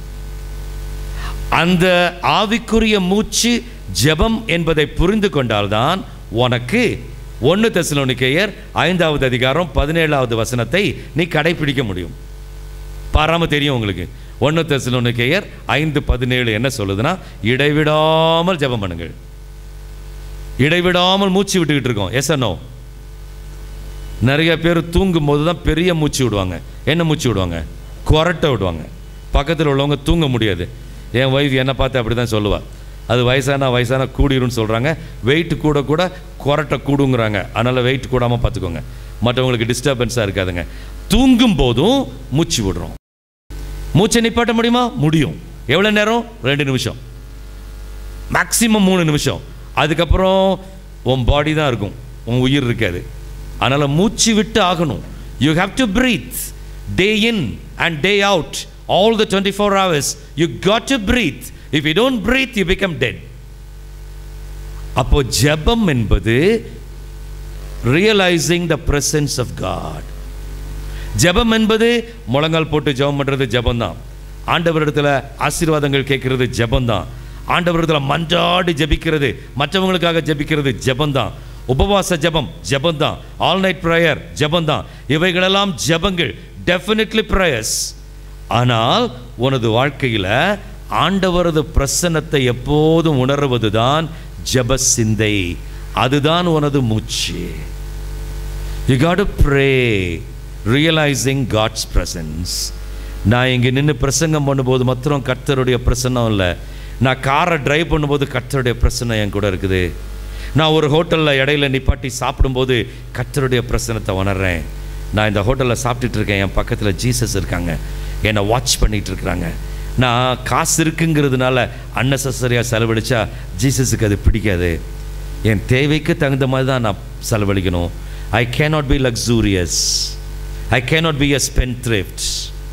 அந்த ஆவிக்குரிய மூச்சு ஜெபம் என்பதை புரிந்து கொண்டால்தான் உனக்கு ஒன்று தெசலோனிக்கேயர் ஐந்தாவது அதிகாரம் பதினேழாவது வசனத்தை நீ கடைபிடிக்க முடியும் பாராம தெரியும் உங்களுக்கு ஒன்று தெசலோனிக்கேயர் ஐந்து பதினேழு என்ன சொல்லுதுன்னா இடைவிடாமல் ஜெபம் பண்ணுங்கள் இடைவிடாமல் மூச்சு விட்டுக்கிட்டு இருக்கோம் எஸ் நோ நிறைய பேர் தூங்கும் போது தான் பெரிய மூச்சு விடுவாங்க என்ன மூச்சு விடுவாங்க கொரட்டை விடுவாங்க பக்கத்தில் உள்ளவங்க தூங்க முடியாது என் ஒய்ஃப் என்னை பார்த்து அப்படி தான் சொல்லுவாள் அது வயசான வயசான கூடிரும்னு சொல்கிறாங்க வெயிட் கூட கூட கொரட்டை கூடுங்கிறாங்க அதனால் வெயிட் கூடாமல் பார்த்துக்கோங்க மற்றவங்களுக்கு டிஸ்டர்பன்ஸாக இருக்காதுங்க தூங்கும் போதும் மூச்சு விடுறோம் மூச்சை நிப்பாட்ட முடியுமா முடியும் எவ்வளோ நேரம் ரெண்டு நிமிஷம் மேக்ஸிமம் மூணு நிமிஷம் அதுக்கப்புறம் உன் பாடி தான் இருக்கும் உன் உயிர் இருக்காது அதனால் மூச்சு விட்டு ஆகணும் you have to breathe day in and day out all the twenty four hours you got to breathe if you don't breathe you become dead அப்போ ஜெபம் என்பது realizing the presence of God ஜெபம் என்பது முழங்கால் போட்டு ஜெபம் பண்ணுறது ஜெபம் தான் ஆண்டவரிடத்தில் ஆசீர்வாதங்கள் கேட்கறது ஜெபம் தான் ஆண்டவரிடத்தில் மன்றாடி ஜெபிக்கிறது மற்றவங்களுக்காக ஜெபிக்கிறது ஜெபம் தான் உபவாச ஜெபம் ஜெபம் தான் ஆல் நைட் ப்ரேயர் ஜெபம் தான் இவைகளெல்லாம் ஜெபங்கள் டெஃபினெட்லி ப்ரேயர்ஸ் ஆனால் உனது வாழ்க்கையில் ஆண்டவரது பிரசன்னத்தை எப்போதும் உணர்வது தான் ஜெப சிந்தை அதுதான் உனது மூச்சு you got to pray realizing God's presence நான் இங்கே நின்று பிரசங்கம் பண்ணும்போது மாத்திரம் கர்த்தருடைய பிரசன்னம் இல்லை நான் காரை டிரைவ் பண்ணும்போது கர்த்தருடைய பிரசன்னம் என் கூட இருக்குது நான் ஒரு ஹோட்டலில் இடையில நிப்பாட்டி சாப்பிடும்போது கர்த்தருடைய பிரசனத்தை உணர்றேன் நான் இந்த ஹோட்டலில் சாப்பிட்டுட்டு இருக்கேன் என் பக்கத்தில் ஜீசஸ் இருக்காங்க என்னை வாட்ச் பண்ணிகிட்டு இருக்கிறாங்க நான் காசு இருக்குங்கிறதுனால அன்னெசரியாக செலவழிச்சா ஜீசஸுக்கு அது பிடிக்காது என் தேவைக்கு தகுந்த மாதிரி தான் நான் செலவழிக்கணும் I cannot be luxurious I cannot be a spendthrift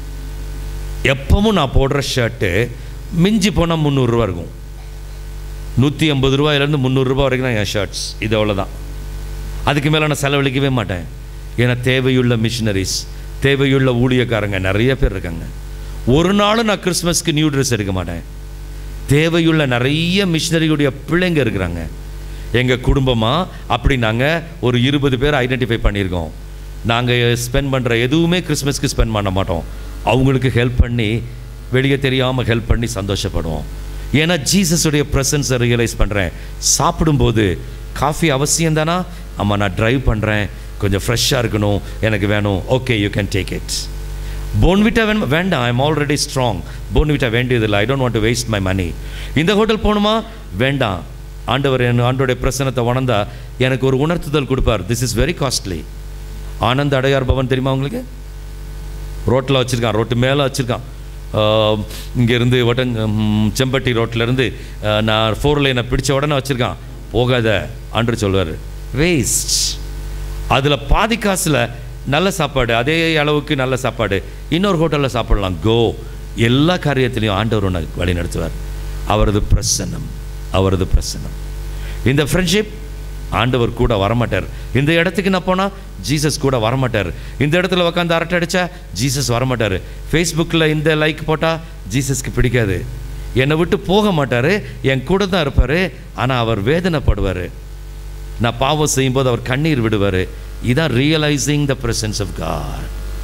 எப்பவும் நான் போடுற ஷர்ட்டு மிஞ்சி போனால் முந்நூறுரூவா இருக்கும் நூற்றி ஐம்பது ரூபாயிலேருந்து முந்நூறுரூபா வரைக்கும் தான் என் ஷர்ட்ஸ் இது அவ்வளோதான் அதுக்கு மேலே நான் செலவழிக்கவே மாட்டேன் ஏன்னா தேவையுள்ள மிஷினரிஸ் தேவையுள்ள ஊழியக்காரங்க நிறைய பேர் இருக்காங்க ஒரு நாளும் நான் கிறிஸ்மஸ்க்கு நியூ ட்ரெஸ் எடுக்க மாட்டேன் தேவையுள்ள நிறைய மிஷினரியுடைய பிள்ளைங்க இருக்கிறாங்க எங்கள் குடும்பமாக அப்படி நாங்கள் ஒரு இருபது பேர் ஐடென்டிஃபை பண்ணியிருக்கோம் நாங்கள் ஸ்பெண்ட் பண்ணுற எதுவுமே கிறிஸ்மஸ்க்கு ஸ்பெண்ட் பண்ண மாட்டோம் அவங்களுக்கு ஹெல்ப் பண்ணி வெளியே தெரியாமல் ஹெல்ப் பண்ணி சந்தோஷப்படுவோம் ஏன்னா ஜீசஸுடைய ப்ரெசன்ஸை ரியலைஸ் பண்ணுறேன் சாப்பிடும்போது காஃபி அவசியம் தானா ஆமாம் நான் ட்ரைவ் பண்ணுறேன் கொஞ்சம் ஃப்ரெஷ்ஷாக இருக்கணும் எனக்கு வேணும் okay you can take it Bournvita வேணும் வேண்டாம் I am already strong Bournvita வேண்டியதில்லை I don't want to waste my money இந்த ஹோட்டல் போகணுமா வேண்டாம் ஆண்டவர் என் ஆண்டோடைய பிரசனத்தை உணர்ந்தா எனக்கு ஒரு உணர்த்துதல் கொடுப்பார் this is very costly Anand Adyar Bhavan தெரியுமா உங்களுக்கு ரோட்டில் வச்சுருக்கான் ரோட்டு மேலே வச்சுருக்கான் இங்கேருந்து ஒட்டங் ம், செம்பட்டி ரோட்டிலேருந்து நான் ஃபோர் லைனை பிடிச்ச உடனே வச்சுருக்கான் போகாத ஆண்டு சொல்வார் வேஸ்ட் அதில் பாதி காசில் நல்ல சாப்பாடு அதே அளவுக்கு நல்ல சாப்பாடு இன்னொரு ஹோட்டலில் சாப்பிடலாம் கோ எல்லா காரியத்திலையும் ஆண்டவர் உன்னை வழி நடத்துவார் அவரது பிரசன்னம் அவரது பிரசன்னம் இந்த ஃப்ரெண்ட்ஷிப் ஆண்டவர் கூட வரமாட்டார் இந்த இடத்துக்கு நான் போனால் ஜீசஸ் கூட வரமாட்டார் இந்த இடத்துல உட்காந்து அரட்டை அடித்தா ஜீசஸ் வரமாட்டார் ஃபேஸ்புக்கில் இந்த லைக் போட்டால் ஜீசஸ்க்கு பிடிக்காது என்னை விட்டு போக மாட்டார் என் கூட தான் இருப்பார் ஆனால் அவர் வேதனைப்படுவார் நான் பாவம் செய்யும்போது அவர் கண்ணீர் விடுவார் இதான் realizing the presence of God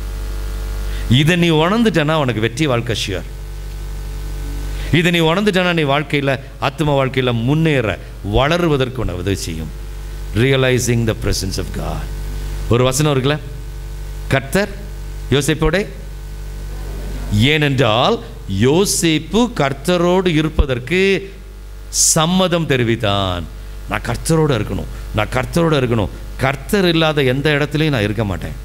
இதை நீ உணர்ந்துட்டேன்னா உனக்கு வெற்றி வாழ்க்கை ஷியர் இதை நீ உணர்ந்துட்டேன்னா நீ வாழ்க்கையில் ஆத்ம வாழ்க்கையில் முன்னேற வளருவதற்கு உனக்கு உதவி செய்யும் realizing the presence of God ஒரு வசனம் இருக்குல்ல கர்த்தர் யோசிப்போட ஏனென்றால் யோசேப்பு கர்த்தரோடு இருப்பதற்கு சம்மதம் தெரிவித்தான் நான் கர்த்தரோடு இருக்கணும் நான் கர்த்தரோடு இருக்கணும் கர்த்தர் இல்லாத எந்த இடத்துலையும் நான் இருக்க மாட்டேன்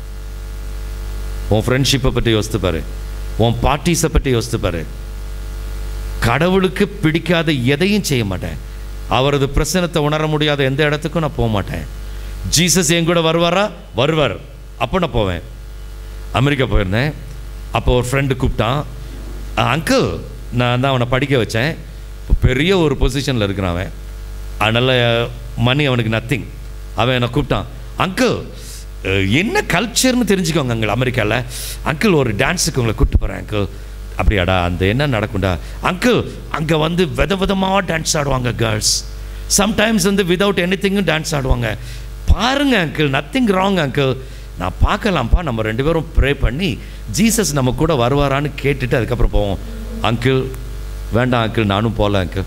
உன் ஃப்ரெண்ட்ஷிப்பை பற்றி யோசித்து பாரு உன் பார்ட்டிஸை பற்றி யோசித்து பாரு கடவுளுக்கு பிடிக்காத எதையும் செய்ய மாட்டேன் அவரது பிரசனத்தை உணர முடியாத எந்த இடத்துக்கும் நான் போக மாட்டேன் ஜீசஸ் என் கூட வருவாரா வருவார் அப்போ நான் போவேன் அமெரிக்கா போயிருந்தேன் அப்போ ஒரு ஃப்ரெண்டு கூப்பிட்டான் அங்கிள் நான் தான் அவனை படிக்க வச்சேன் இப்போ பெரிய ஒரு பொசிஷனில் இருக்கிறான் அவன் அதனால் மணி அவனுக்கு நத்திங் அவன் என்னை கூப்பிட்டான் அங்கிள் என்ன கல்ச்சர்னு தெரிஞ்சுக்கோங்க அங்கே அமெரிக்காவில் அங்கிள் ஒரு டான்ஸுக்கு உங்களை கூப்பிட்டு போகிறேன் அங்கிள் அப்படியாடா அந்த என்ன நடக்கும்டா அங்கிள் அங்கே வந்து வித விதமாக டான்ஸ் ஆடுவாங்க கேர்ள்ஸ் சம்டைம்ஸ் வந்து விதவுட் எனி திங்கும் டான்ஸ் ஆடுவாங்க பாருங்க அங்கிள் நத்திங் ராங் அங்கிள் நான் பார்க்கலாம்ப்பா நம்ம ரெண்டு பேரும் ப்ரே பண்ணி ஜீசஸ் நம்ம கூட வருவாரான்னு கேட்டுட்டு அதுக்கப்புறம் போவோம் அங்கிள் வேண்டாம் அங்கிள் நானும் போகல அங்கிள்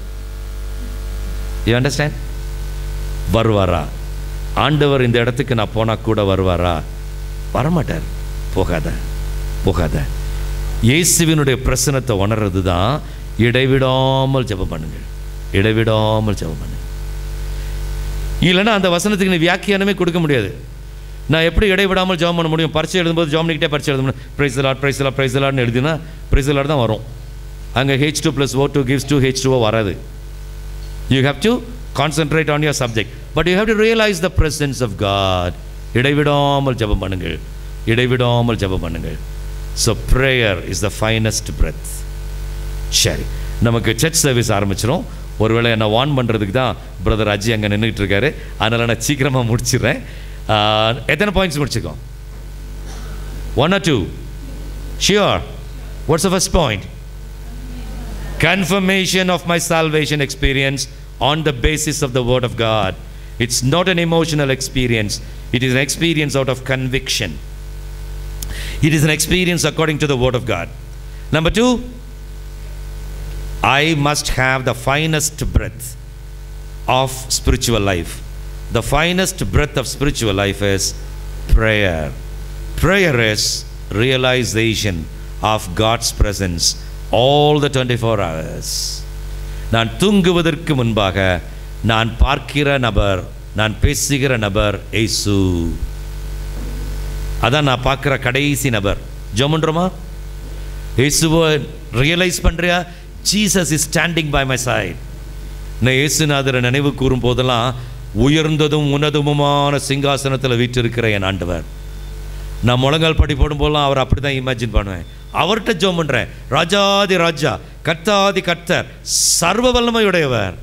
யூ அண்டர்ஸ்டாண்ட் வருவாரா ஆண்டவர் இந்த இடத்துக்கு நான் போனால் கூட வருவாரா வரமாட்டார் போகாத போகாத இயேசுவினுடைய பிரசனத்தை உணர்றது தான் இடைவிடாமல் ஜெபம் பண்ணுங்க இடைவிடாமல் ஜெபம் பண்ணுங்க இல்லைன்னா அந்த வசனத்துக்கு நீ வியாக்கியானமே கொடுக்க முடியாது நான் எப்படி இடைவிடாமல் ஜெபம் பண்ண முடியும் பரிச்சை எழுதும்போது ஜெபம் பண்ணிக்கிட்டே பரிச்சை எழுத முடியும் praise Lord praise Lord praise லாட்னு எழுதினா பிரைஸ் லாட் தான் வரும் அங்கே H two plus O two gives two H டூவோ வராது you have to concentrate on your subject but you have to realize the presence of God இடைவிடாமல் ஜெபம் பண்ணுங்கள் இடைவிடாமல் ஜெபம் பண்ணுங்கள் so prayer is the finest breath சரி நமக்கு சர்ச் சர்வீஸ் ஆரம்பிச்சிடும் ஒருவேளை என்னை வான் பண்ணுறதுக்கு தான் பிரதர் அஜி அங்கே நின்றுட்டு இருக்காரு அதனால் நான் சீக்கிரமாக முடிச்சிடுறேன் ஆஹ், எத்தனை பாயிண்ட்ஸ் முடிச்சிருக்கோம் one or two sure what's the first point confirmation of my salvation experience on the basis of the word of god it's not an emotional experience it is an experience out of conviction it is an experience according to the word of god number 2 i must have the finest breath of spiritual life the finest breath of spiritual life is prayer prayer is realization of god's presence all the 24 hours நான் தூங்குவதற்கு முன்பாக நான் பார்க்கிற நபர் நான் பேசுகிற நபர் ஏசு அதான் நான் பார்க்குற கடைசி நபர் ஜோமன்றோமா இயேசுவை ரியலைஸ் பண்ணுறியா Jesus is standing by my side நான் இயேசுநாதரை நினைவு கூறும் போதெல்லாம் உயர்ந்ததும் உன்னதமுமான சிங்காசனத்தில் வீற்றிருக்கிற என் ஆண்டவர் நான் முழங்கால் படி போடும் போதெல்லாம் அவர் அப்படி தான் இமேஜின் பண்ணுவேன் அவர்கிட்ட ஜோம் பண்ணுறேன் ராஜாதி ராஜா கர்த்தாதி கர்த்தர் சர்வ வல்லமையுடையவர்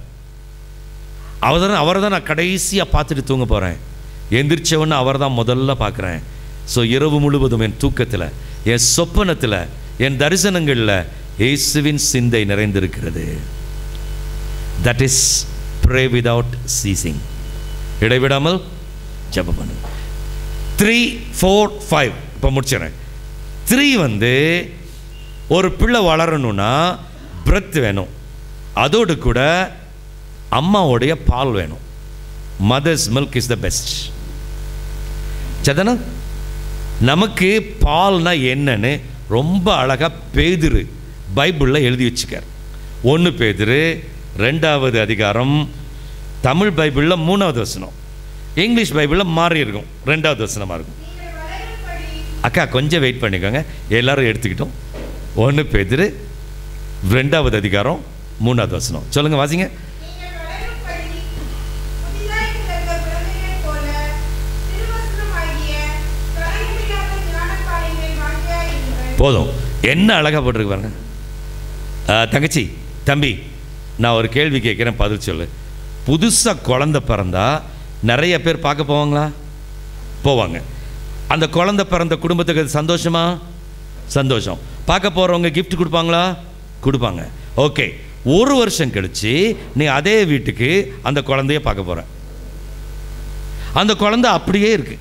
அவர் தான் அவரை தான் நான் கடைசியாக பார்த்துட்டு தூங்க போகிறேன் எந்திரிச்சவொன்னு அவரை தான் முதல்ல பார்க்குறேன் ஸோ இரவு முழுவதும் என் தூக்கத்தில் என் சொப்பனத்தில் என் தரிசனங்களில் இயேசுவின் சிந்தை நிறைந்திருக்கிறது that is pray without ceasing இடைவிடாமல் ஜெபம் பண்ணு த்ரீ ஃபோர் ஃபைவ் இப்போ முடிச்சிடறேன் த்ரீ வந்து ஒரு பிள்ளை வளரணும்னா பிரெத் வேணும் அதோடு கூட அம்மாவுடைய பால் வேணும் mother's milk is the best சதனா நமக்கு பால்னா என்னன்னு ரொம்ப அழகாக பேதுரு பைபிளில் எழுதி வச்சுக்கார் ஒன்று பேதுரு ரெண்டாவது அதிகாரம் தமிழ் பைபிளில் மூணாவது வசனம் இங்கிலீஷ் பைபிளில் மாறி இருக்கும் ரெண்டாவது வசனமாக இருக்கும் நீங்கள் வளரும்படி அக்கா கொஞ்சம் வெயிட் பண்ணிக்கோங்க எல்லாரும் எடுத்துக்கிட்டோம் ஒன்று பேதுரு ரெண்டாவது அதிகாரம் மூணாவது வசனம் சொல்லுங்க வாசிங்க நீங்கள் வளரும்படி புதிதாய் பிறந்த குழந்தைகளைப் போல திருவசனமாகிய கலங்கமில்லாத ஞானப்பாலின் மேல் வாஞ்சியாயிருங்கள். போதும் என்ன அழகாக போட்டிருக்கு பாருங்க ஆ, தங்கச்சி தம்பி நான் ஒரு கேள்வி கேட்குறேன் பதில் சொல்லு புதுசாக குழந்த பிறந்தா நிறைய பேர் பார்க்க போவாங்களா போவாங்க அந்த குழந்தை பிறந்த குடும்பத்துக்கு அது சந்தோஷமா சந்தோஷம் பார்க்க போகிறவங்க gift கொடுப்பாங்களா கொடுப்பாங்க ஓகே ஒரு வருஷம் கழிச்சு நீ அதே வீட்டுக்கு அந்த குழந்தைய பார்க்க போற அந்த குழந்தை அப்படியே இருக்கு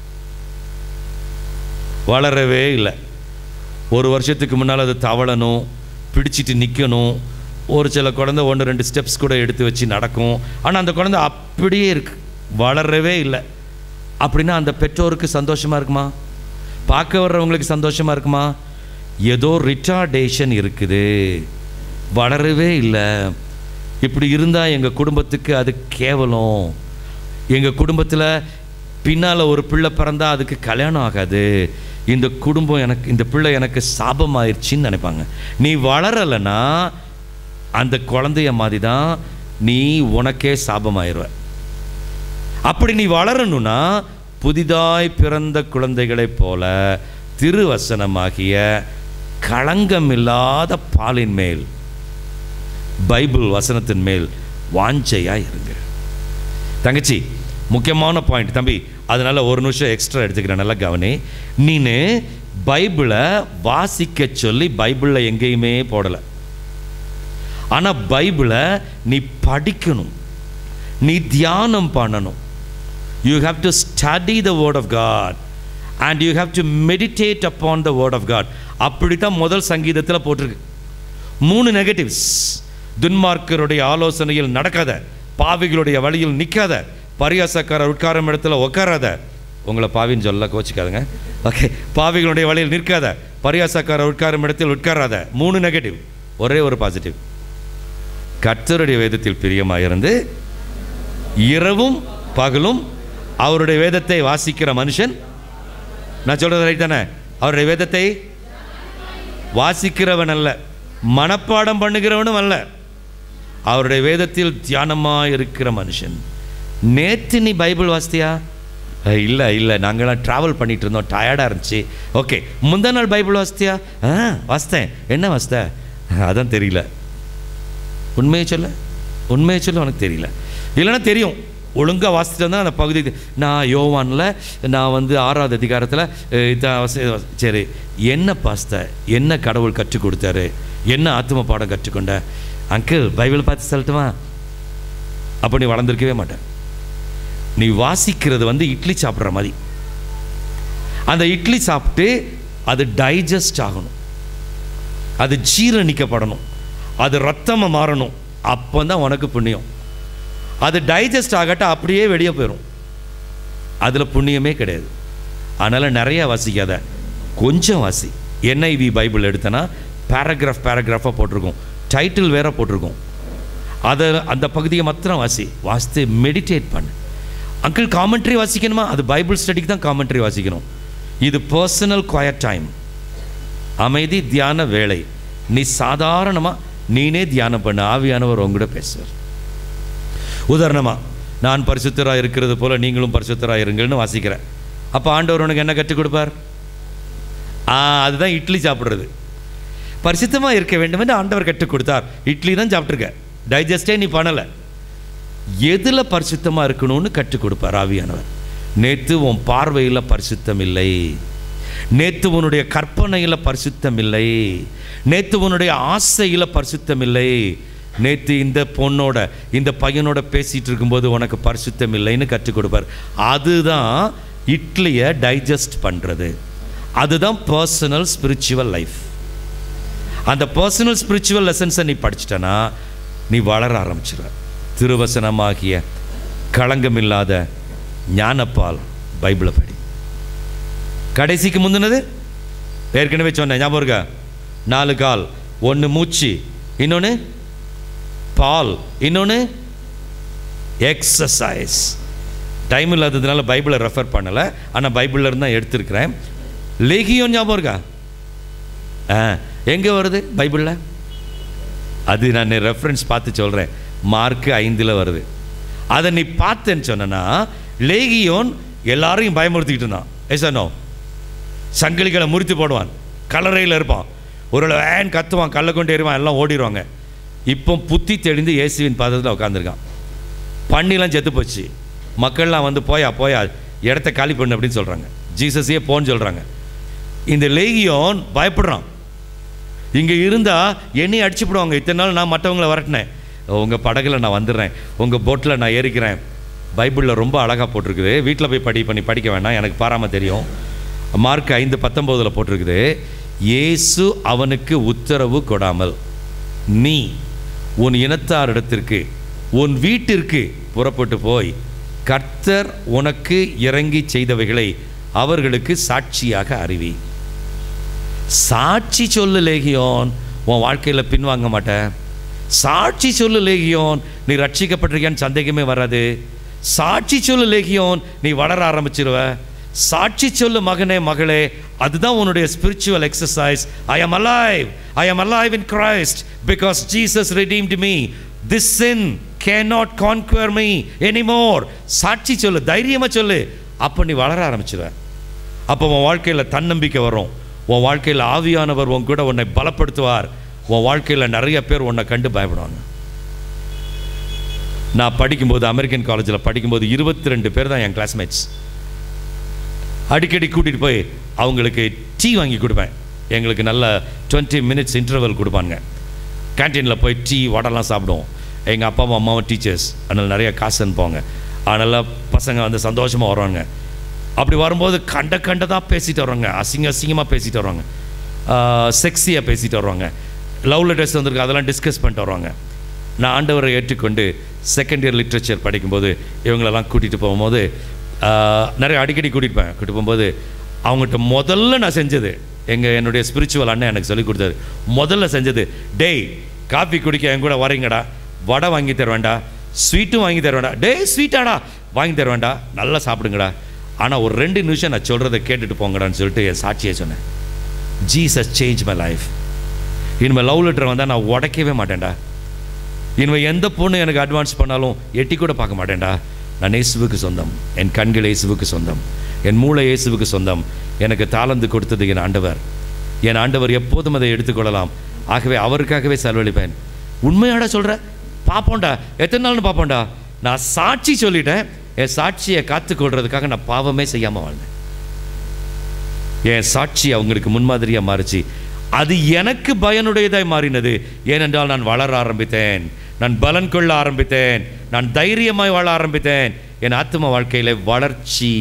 வளரவே இல்லை ஒரு வருஷத்துக்கு முன்னால் அது தவளணும் பிடிச்சிட்டு நிற்கணும் ஒரு சில குழந்தை ஒன்று ரெண்டு ஸ்டெப்ஸ் கூட எடுத்து வச்சு நடக்கும் ஆனால் அந்த குழந்தை அப்படியே இருக்கு வளரவே இல்லை அப்படின்னா அந்த பெற்றோருக்கு சந்தோஷமா இருக்குமா பார்க்க வர்றவங்களுக்கு சந்தோஷமா இருக்குமா ஏதோ ரிட்டார்டேஷன் இருக்குது வளரவே இல்லை இப்படி இருந்தால் எங்கள் குடும்பத்துக்கு அது கேவலம் எங்கள் குடும்பத்தில் பின்னால் ஒரு பிள்ளை பிறந்தா அதுக்கு கல்யாணம் ஆகாது இந்த குடும்பம் எனக்கு இந்த பிள்ளை எனக்கு சாபமாயிருச்சுன்னு நினைப்பாங்க நீ வளரலைன்னா அந்த குழந்தைய மாதிரி தான் நீ உனக்கே சாபமாயிருவ அப்படி நீ வளரணும்னா புதிதாய் பிறந்த குழந்தைகளைப் போல திருவசனமாகிய களங்கமில்லாத பாலின் மேல் பைபிள் வசனத்தின் மேல் வாஞ்சையா இருங்க தங்கச்சி முக்கியமான பாயிண்ட் தம்பி அதனால ஒரு நிமிஷம் எக்ஸ்ட்ரா எடுத்துக்கிறேன் நல்லா கவனி நீனு பைபிளை வாசிக்க சொல்லி பைபிளில் எங்கேயுமே போடலை ஆனால் பைபிளை நீ படிக்கணும் நீ தியானம் பண்ணணும் you have to study the word of God and you have to meditate upon the word of God அப்படி தான் முதல் சங்கீதத்தில் போட்டிருக்கு மூணு நெகட்டிவ்ஸ் துன்மார்க்கருடைய ஆலோசனையில் நடக்காத பாவிகளுடைய வழியில் நிற்காத பரியாசக்காரர் உட்காரும் இடத்துல உட்காராத உங்களை பாவின்னு சொல்ல கோச்சிக்காதுங்க ஓகே பாவிகளுடைய வழியில் நிற்காத பரியாசக்காரர் உட்காரும் இடத்தில் உட்காராத மூணு நெகட்டிவ் ஒரே ஒரு பாசிட்டிவ் கர்த்தருடைய வேதத்தில் பிரியமாயிருந்து இரவும் பகலும் அவருடைய வேதத்தை வாசிக்கிற மனுஷன் நான் சொல்றது ரைட் தானே அவருடைய வேதத்தை வாசிக்கிறவன் அல்ல மனப்பாடம் பண்ணுகிறவனும் அல்ல அவருடைய வேதத்தில் தியானமாக இருக்கிற மனுஷன் நேற்று நீ பைபிள் வாசித்தியா அஹ், இல்லை இல்லை நாங்களாம் ட்ராவல் பண்ணிட்டு இருந்தோம் டயர்டாக இருந்துச்சு ஓகே முந்தா நாள் பைபிள் வாசித்தியா ஆ வாசித்தேன் என்ன வாசித்த அதான் தெரியல உண்மையை சொல்ல உண்மையை சொல்ல உனக்கு தெரியல இல்லைன்னா தெரியும் ஒழுங்காக வாசிச்சுட்டு வந்தால் அந்த பகுதி நான் யோவானில் நான் வந்து ஆறாவது அதிகாரத்தில் இதான் வாசி- சரி என்ன பாஸ்த என்ன கடவுள் கற்றுக் கொடுத்தாரு என்ன ஆத்தும பாடம் கற்றுக்கொண்ட அங்கிள் பைபிள் பார்த்து சொல்லட்டுமா அப்போ நீ வளர்ந்துருக்கவே மாட்டேன் நீ வாசிக்கிறது வந்து இட்லி சாப்பிட்ற மாதிரி அந்த இட்லி சாப்பிட்டு அது டைஜஸ்ட் ஆகணும் அது ஜீரணிக்கப்படணும் அது ரத்தமாக மாறணும் அப்போ தான் உனக்கு புண்ணியம் அது டைஜஸ்ட் ஆகட்ட அப்படியே வெளியே போயிடும் அதில் புண்ணியமே கிடையாது அதனால் நிறையா வாசிக்காத கொஞ்சம் வாசி என்ஐவி பைபிள் எடுத்தனா பேராகிராஃப் பேராகிராஃபாக போட்டிருக்கோம் டைட்டில் வேற போட்டிருக்கோம் அதை அந்த பகுதியை மாத்திரம் வாசி வாசித்து மெடிடேட் பண்ணு அங்கிள் காமெண்ட்ரி வாசிக்கணுமா அது பைபிள் ஸ்டடிக்கு தான் காமெண்ட்ரி வாசிக்கணும் இது பர்சனல் குவாய்ட் டைம் அமைதி தியான வேலை நீ சாதாரணமாக நீனே தியானம் பண்ணு ஆவியானவர் உங்ககிட்ட பேசுவார் உதாரணமா நான் பரிசுத்தராக இருக்கிறது போல நீங்களும் பரிசுத்தராக இருங்கள்னு வாசிக்கிறேன் அப்போ ஆண்டவர் உனக்கு என்ன கற்றுக் கொடுப்பார் ஆ அதுதான் இட்லி சாப்பிட்றது பரிசுத்தமாக இருக்க வேண்டும் என்று ஆண்டவர் கற்றுக் கொடுத்தார் இட்லி தான் சாப்பிட்ருக்க டைஜஸ்டே நீ பண்ணலை எதில் பரிசுத்தமாக இருக்கணும்னு கற்றுக் கொடுப்பார் ஆவியானவர் நேத்து உன் பார்வையில் பரிசுத்தம் இல்லை நேத்து உன்னுடைய கற்பனையில் பரிசுத்தம் இல்லை நேத்து உன்னுடைய ஆசையில் பரிசுத்தம் இல்லை நேத்து இந்த பொண்ணோட இந்த பையனோட பேசிட்டு இருக்கும்போது உனக்கு பரிசுத்தம் இல்லைன்னு கற்றுக் கொடுப்பார் அதுதான் இட்லியை டைஜஸ்ட் பண்ணுறது அதுதான் பர்சனல் ஸ்பிரிச்சுவல் லைஃப் அந்த பர்சனல் ஸ்பிரிச்சுவல் லெசன்ஸை நீ படிச்சிட்டனா நீ வளர ஆரம்பிச்சிட திருவசனமாகிய களங்கமில்லாத ஞானப்பால் பைபிளை படி கடைசிக்கு முந்தினது ஏற்கனவே சொன்னேன் ஞாபகம் இருக்கா நாலு கால் ஒன்று மூச்சு இன்னொன்று பால் இன்னொன்று எக்ஸசைஸ் டைம் இல்லாததுனால பைபிளை ரெஃபர் பண்ணலை ஆனால் பைபிளில் இருந்து தான் எடுத்திருக்கிறேன் லேகியோன் ஞாபகம் இருக்கா ஆ எங்கே வருது பைபிளில் அது நான் ரெஃபரன்ஸ் பார்த்து சொல்கிறேன் மார்க்கு ஐந்தில் வருது அதை நீ பார்த்தேன்னு சொன்னனா லேகியோன் எல்லாரையும் பயமுறுத்திக்கிட்டு இருந்தான் ஏசனோ சங்கிலிகளை முறித்து போடுவான் கலரையில் இருப்பான் ஒரு வேன் கத்துவான் கல்லை கொண்டு ஏறுவான் எல்லாம் ஓடிடுவாங்க இப்போ புத்தி தெளிந்து இயேசுவின் பாதத்தில் உட்காந்துருக்கான் பண்ணிலாம் செத்து போச்சு மக்கள்லாம் வந்து போயா போயா இடத்த காலி பண்ணு அப்படின்னு சொல்கிறாங்க ஜீசஸையே போன்னு சொல்கிறாங்க இந்த லேகியோன் பயப்படுறான் இங்கே இருந்தால் என்னையும் அடிச்சுப்படுவாங்க இத்தனை நாள் நான் மற்றவங்கள வரட்டினேன் உங்கள் படகுல நான் வந்துடுறேன் உங்கள் போட்டில் நான் ஏறிக்கிறேன் பைபிளில் ரொம்ப அழகாக போட்டிருக்குது வீட்டில் போய் படி பண்ணி படிக்க வேண்டாம் எனக்கு பாராமல் தெரியும் மார்க் ஐந்து பத்தொம்போதில் போட்டிருக்குது இயேசு அவனுக்கு உத்தரவு கொடாமல் நீ உன் இனத்தாரிடத்திற்கு உன் வீட்டிற்கு புறப்பட்டு போய் கர்த்தர் உனக்கு இறங்கி செய்தவைகளை அவர்களுக்கு சாட்சியாக அறிவி சாட்சி சொல்லு லேகியோன் உன் வாழ்க்கையில் பின்வாங்க மாட்டேன் சாட்சி சொல்லு லேகியோன் நீ ரட்சிக்கப்பட்டிருக்கியான்னு சந்தேகமே வராது சாட்சி சொல்லு லேகியோன் நீ வளர ஆரம்பிச்சிருவ சாட்சி சொல்லு மகனே மகளே அதுதான் உன்னுடைய spiritual exercise I am alive I am alive in Christ because Jesus redeemed me this sin cannot conquer me anymore சாட்சி சொல்லு தைரியமா சொல்லு அப்போ நீ வளர ஆரம்பிச்சிருவ அப்போ உன் வாழ்க்கையில் தன்னம்பிக்கை வரும் உன் வாழ்க்கையில் ஆவியானவர் உன் கூட உன்னை பலப்படுத்துவார் உன் வாழ்க்கையில் நிறைய பேர் உன்னை கண்டு பயப்படுவாங்க நான் படிக்கும்போது அமெரிக்கன் காலேஜில் படிக்கும்போது இருபத்தி ரெண்டு பேர் தான் என் கிளாஸ்மேட்ஸ் அடிக்கடி கூட்டிகிட்டு போய் அவங்களுக்கு டீ வாங்கி கொடுப்பேன் எங்களுக்கு நல்ல டுவெண்ட்டி மினிட்ஸ் இன்டர்வல் கொடுப்பாங்க கேன்டீனில் போய் டீ வடைலாம் சாப்பிடுவோம் எங்கள் அப்பாவும் அம்மாவும் டீச்சர்ஸ் அதனால் நிறைய காசு அனுப்புவாங்க அதனால் பசங்க வந்து சந்தோஷமாக வருவாங்க அப்படி வரும்போது கண்ட கண்டதாக பேசிட்டு வருவாங்க அசிங்க அசிங்கமாக பேசிட்டு வருவாங்க செக்ஸியாக பேசிட்டு வருவாங்க லவ் லெட்டர்ஸ் வந்திருக்கு அதெல்லாம் டிஸ்கஸ் பண்ணிட்டு வருவாங்க நான் ஆண்டவரை ஏற்றுக்கொண்டு செகண்ட் இயர் லிட்ரேச்சர் படிக்கும்போது இவங்களெல்லாம் கூட்டிகிட்டு போகும்போது ஆஹ், நிறைய அடிக்கடி கூட்டிகிட்டு போவேன் கூட்டிட்டு போகும்போது அவங்ககிட்ட முதல்ல நான் செஞ்சது எங்கள் என்னுடைய ஸ்பிரிச்சுவல் அண்ணன் எனக்கு சொல்லி கொடுத்தது முதல்ல செஞ்சது டேய் காஃபி குடிக்க என் கூட வரீங்கடா வடை வாங்கி தருவேன்டா ஸ்வீட்டும் வாங்கி தருவேன்டா டேய் ஸ்வீட்டாடா வாங்கி தருவேன்டா நல்லா சாப்பிடுங்கடா ஆனால் ஒரு ரெண்டு நிமிஷம் நான் சொல்கிறத கேட்டுட்டு போங்கடான்னு சொல்லிட்டு என் சாட்சியை சொன்னேன் ஜீசஸ் சேஞ்ச் மை லைஃப் இனிமேல் லவ் லெட்டர் வந்தால் நான் உடைக்கவே மாட்டேன்டா இனிமேல் எந்த பொண்ணு எனக்கு அட்வான்ஸ் பண்ணாலும் எட்டி கூட பார்க்க மாட்டேன்டா நான் இயேசுவுக்கு சொந்தம் என் கண்கள் இயேசுவுக்கு சொந்தம் என் மூளை இயேசுவுக்கு சொந்தம் எனக்கு தாளந்து கொடுத்தது என் ஆண்டவர் என் ஆண்டவர் எப்போதும் அதை எடுத்துக்கொள்ளலாம் ஆகவே அவருக்காகவே செலவழிப்பேன் உண்மையாடா சொல்கிற பார்ப்போம்டா எத்தனை நாள்னு பார்ப்போம்டா நான் சாட்சி சொல்லிட்டேன் என் சாட்சியை காத்துக்கொள்றதுக்காக நான் பாவமே செய்யாமல் வாழ்ந்தேன் என் சாட்சி அவங்களுக்கு முன்மாதிரியாக மாறுச்சு அது எனக்கு பயனுடையதாய் மாறினது ஏனென்றால் நான் வளர ஆரம்பித்தேன் நான் பலன் கொள்ள ஆரம்பித்தேன் நான் தைரியமாய் வாழ ஆரம்பித்தேன் என் ஆத்ம வாழ்க்கையில வளர்ச்சி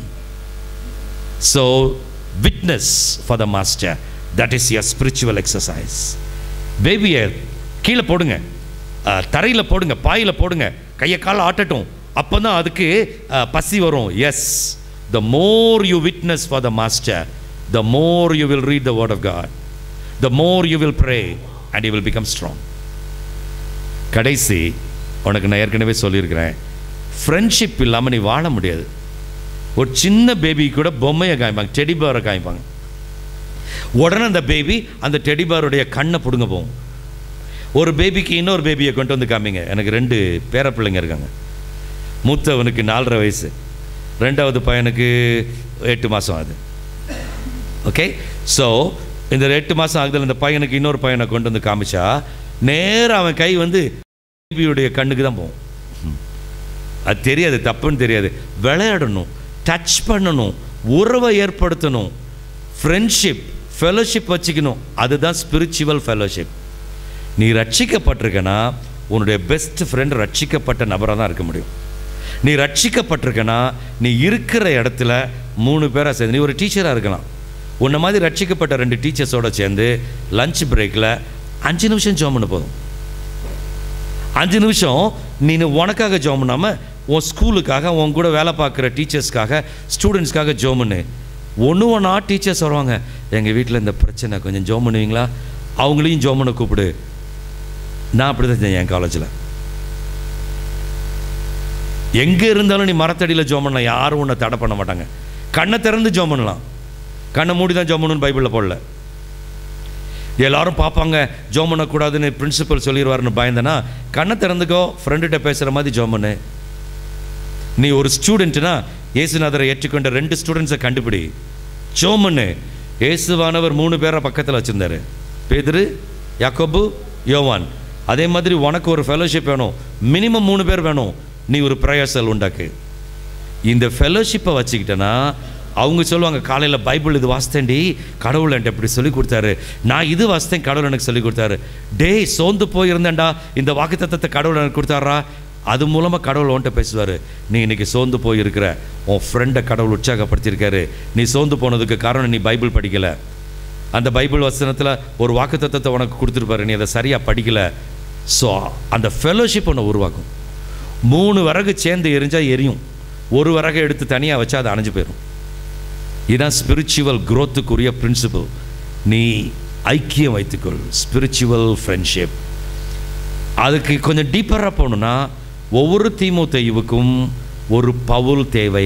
so witness for the master that is your spiritual exercise பேபியை கீழே போடுங்க தரையில் போடுங்க பாயில் போடுங்க கையை காலை ஆட்டட்டும் அப்போ தான் அதுக்கு அஹ், பசி வரும் as the more you witness for the master the more you will read the word of God the more you will pray and you will become strong கடைசி உனக்கு நான் ஏற்கனவே சொல்லியிருக்கிறேன் ஃப்ரெண்ட்ஷிப் இல்லாமல் நீ வாழ முடியாது ஒரு சின்ன பேபி கூட பொம்மையை காமிப்பாங்க டெடி பேரை காமிப்பாங்க உடனே அந்த பேபி அந்த டெடி பேருடைய கண்ணை பிடுங்க போகும் ஒரு பேபிக்கு இன்னொரு பேபியை கொண்டு வந்து காமிங்க எனக்கு ரெண்டு பேர பிள்ளைங்க இருக்காங்க மூத்தவனுக்கு நாலரை வயசு ரெண்டாவது பையனுக்கு எட்டு மாதம் ஆகுது ஓகே ஸோ இந்த எட்டு மாதம் ஆகுதுல இந்த பையனுக்கு இன்னொரு பையனை கொண்டு வந்து காமிச்சா நேரா அவன் கை வந்து பேபியுடைய கண்ணுக்கு தான் போகும் ம். அது தெரியாது தப்புன்னு தெரியாது விளையாடணும் டச் பண்ணணும் உறவை ஏற்படுத்தணும் ஃப்ரெண்ட்ஷிப் ஃபெலோஷிப் வச்சுக்கணும் அதுதான் ஸ்பிரிச்சுவல் ஃபெலோஷிப் நீ ரட்சிக்கப்பட்டிருக்கனா உன்னுடைய பெஸ்ட் ஃப்ரெண்ட் ரட்சிக்கப்பட்ட நபராக தான் இருக்க முடியும் நீ ரட்சிக்கப்பட்டிருக்கனா நீ இருக்கிற இடத்துல மூணு பேராக சேர்ந்து நீ ஒரு டீச்சராக இருக்கலாம் உன்ன மாதிரி ரட்சிக்கப்பட்ட ரெண்டு டீச்சர்ஸோட சேர்ந்து லஞ்ச் பிரேக்கில் அஞ்சு நிமிஷம் ஜோம் பண்ண போதும் அஞ்சு நிமிஷம் நீ உனக்காக ஜோம் பண்ணாமல் உன் ஸ்கூலுக்காக உன் கூட வேலை பார்க்குற டீச்சர்ஸ்க்காக ஸ்டூடெண்ட்ஸ்க்காக ஜோம் பண்ணு ஒன்று ஒன்றா டீச்சர்ஸ் வருவாங்க எங்கள் வீட்டில் இந்த பிரச்சனை கொஞ்சம் ஜோம் பண்ணுவீங்களா அவங்களையும் ஜோம் பண்ண கூப்பிடு நான் அப்படி தான் செஞ்சேன் என் காலேஜில் எங்கே இருந்தாலும் நீ மரத்தடியில் ஜோம் பண்ணலாம் யாரும் உன்னை தடை பண்ண மாட்டாங்க கண்ணை திறந்து ஜோம் பண்ணலாம் கண்ணை மூடி தான் ஜோம் பண்ணணும்னு பைபிளில் போடல எல்லாரும் பார்ப்பாங்க ஜோம் பண்ணக்கூடாதுன்னு பிரின்சிபல் சொல்லிடுவாருன்னு பயந்தனா கண்ணை திறந்துக்கோ ஃப்ரெண்டுகிட்ட பேசுகிற மாதிரி ஜோம் பண்ணு நீ ஒரு ஸ்டூடெண்ட்னா இயேசுநாதரை ஏற்றுக்கொண்ட ரெண்டு ஸ்டூடெண்ட்ஸை கண்டுபிடி ஜோம் பண்ணு இயேசுவானவர் மூணு பேரை பக்கத்தில் வச்சுருந்தாரு பேதுரு யாக்கோபு யோவான் அதே மாதிரி உனக்கு ஒரு ஃபெலோஷிப் வேணும் மினிமம் மூணு பேர் வேணும் நீ ஒரு பிரயாசல் உண்டாக்கு இந்த ஃபெலோஷிப்பை வச்சுக்கிட்டேன்னா அவங்க சொல்லுவாங்க காலையில் பைபிள் இது வாசித்தேன்டி கடவுள் என்கிட்ட இப்படி சொல்லி கொடுத்தாரு நான் இது வாசித்தேன் கடவுள் எனக்கு சொல்லி கொடுத்தாரு டேய் சோர்ந்து போயிருந்தேன்டா இந்த வாக்குத்தத்தத்தை கடவுள் எனக்கு கொடுத்தாரா அது மூலமாக கடவுள் உன்கிட்ட பேசுவார் நீ இன்னைக்கு சோர்ந்து போயிருக்கிற உன் ஃப்ரெண்டை கடவுள் உற்சாகப்படுத்தியிருக்காரு நீ சோர்ந்து போனதுக்கு காரணம் நீ பைபிள் படிக்கலை அந்த பைபிள் வசனத்தில் ஒரு வாக்குத்தத்தத்தை உனக்கு கொடுத்துருப்பாரு நீ அதை சரியாக படிக்கலை ஸோ அந்த ஃபெலோஷிப் உன்னை உருவாக்கும் மூணு விறகு சேர்ந்து எரிஞ்சால் எரியும் ஒரு விறகை எடுத்து தனியாக வச்சா அது அணைஞ்சு போயிடும் இதுதான் ஸ்பிரிச்சுவல் growth-க்குரிய பிரின்சிபல் நீ ஐக்கியம் வைத்துக்கொள் ஸ்பிரிச்சுவல் ஃப்ரெண்ட்ஷிப் அதுக்கு கொஞ்சம் டீப்பராக போகணுன்னா ஒவ்வொரு தீமோத்தேயுவுக்கும் ஒரு பவுல் தேவை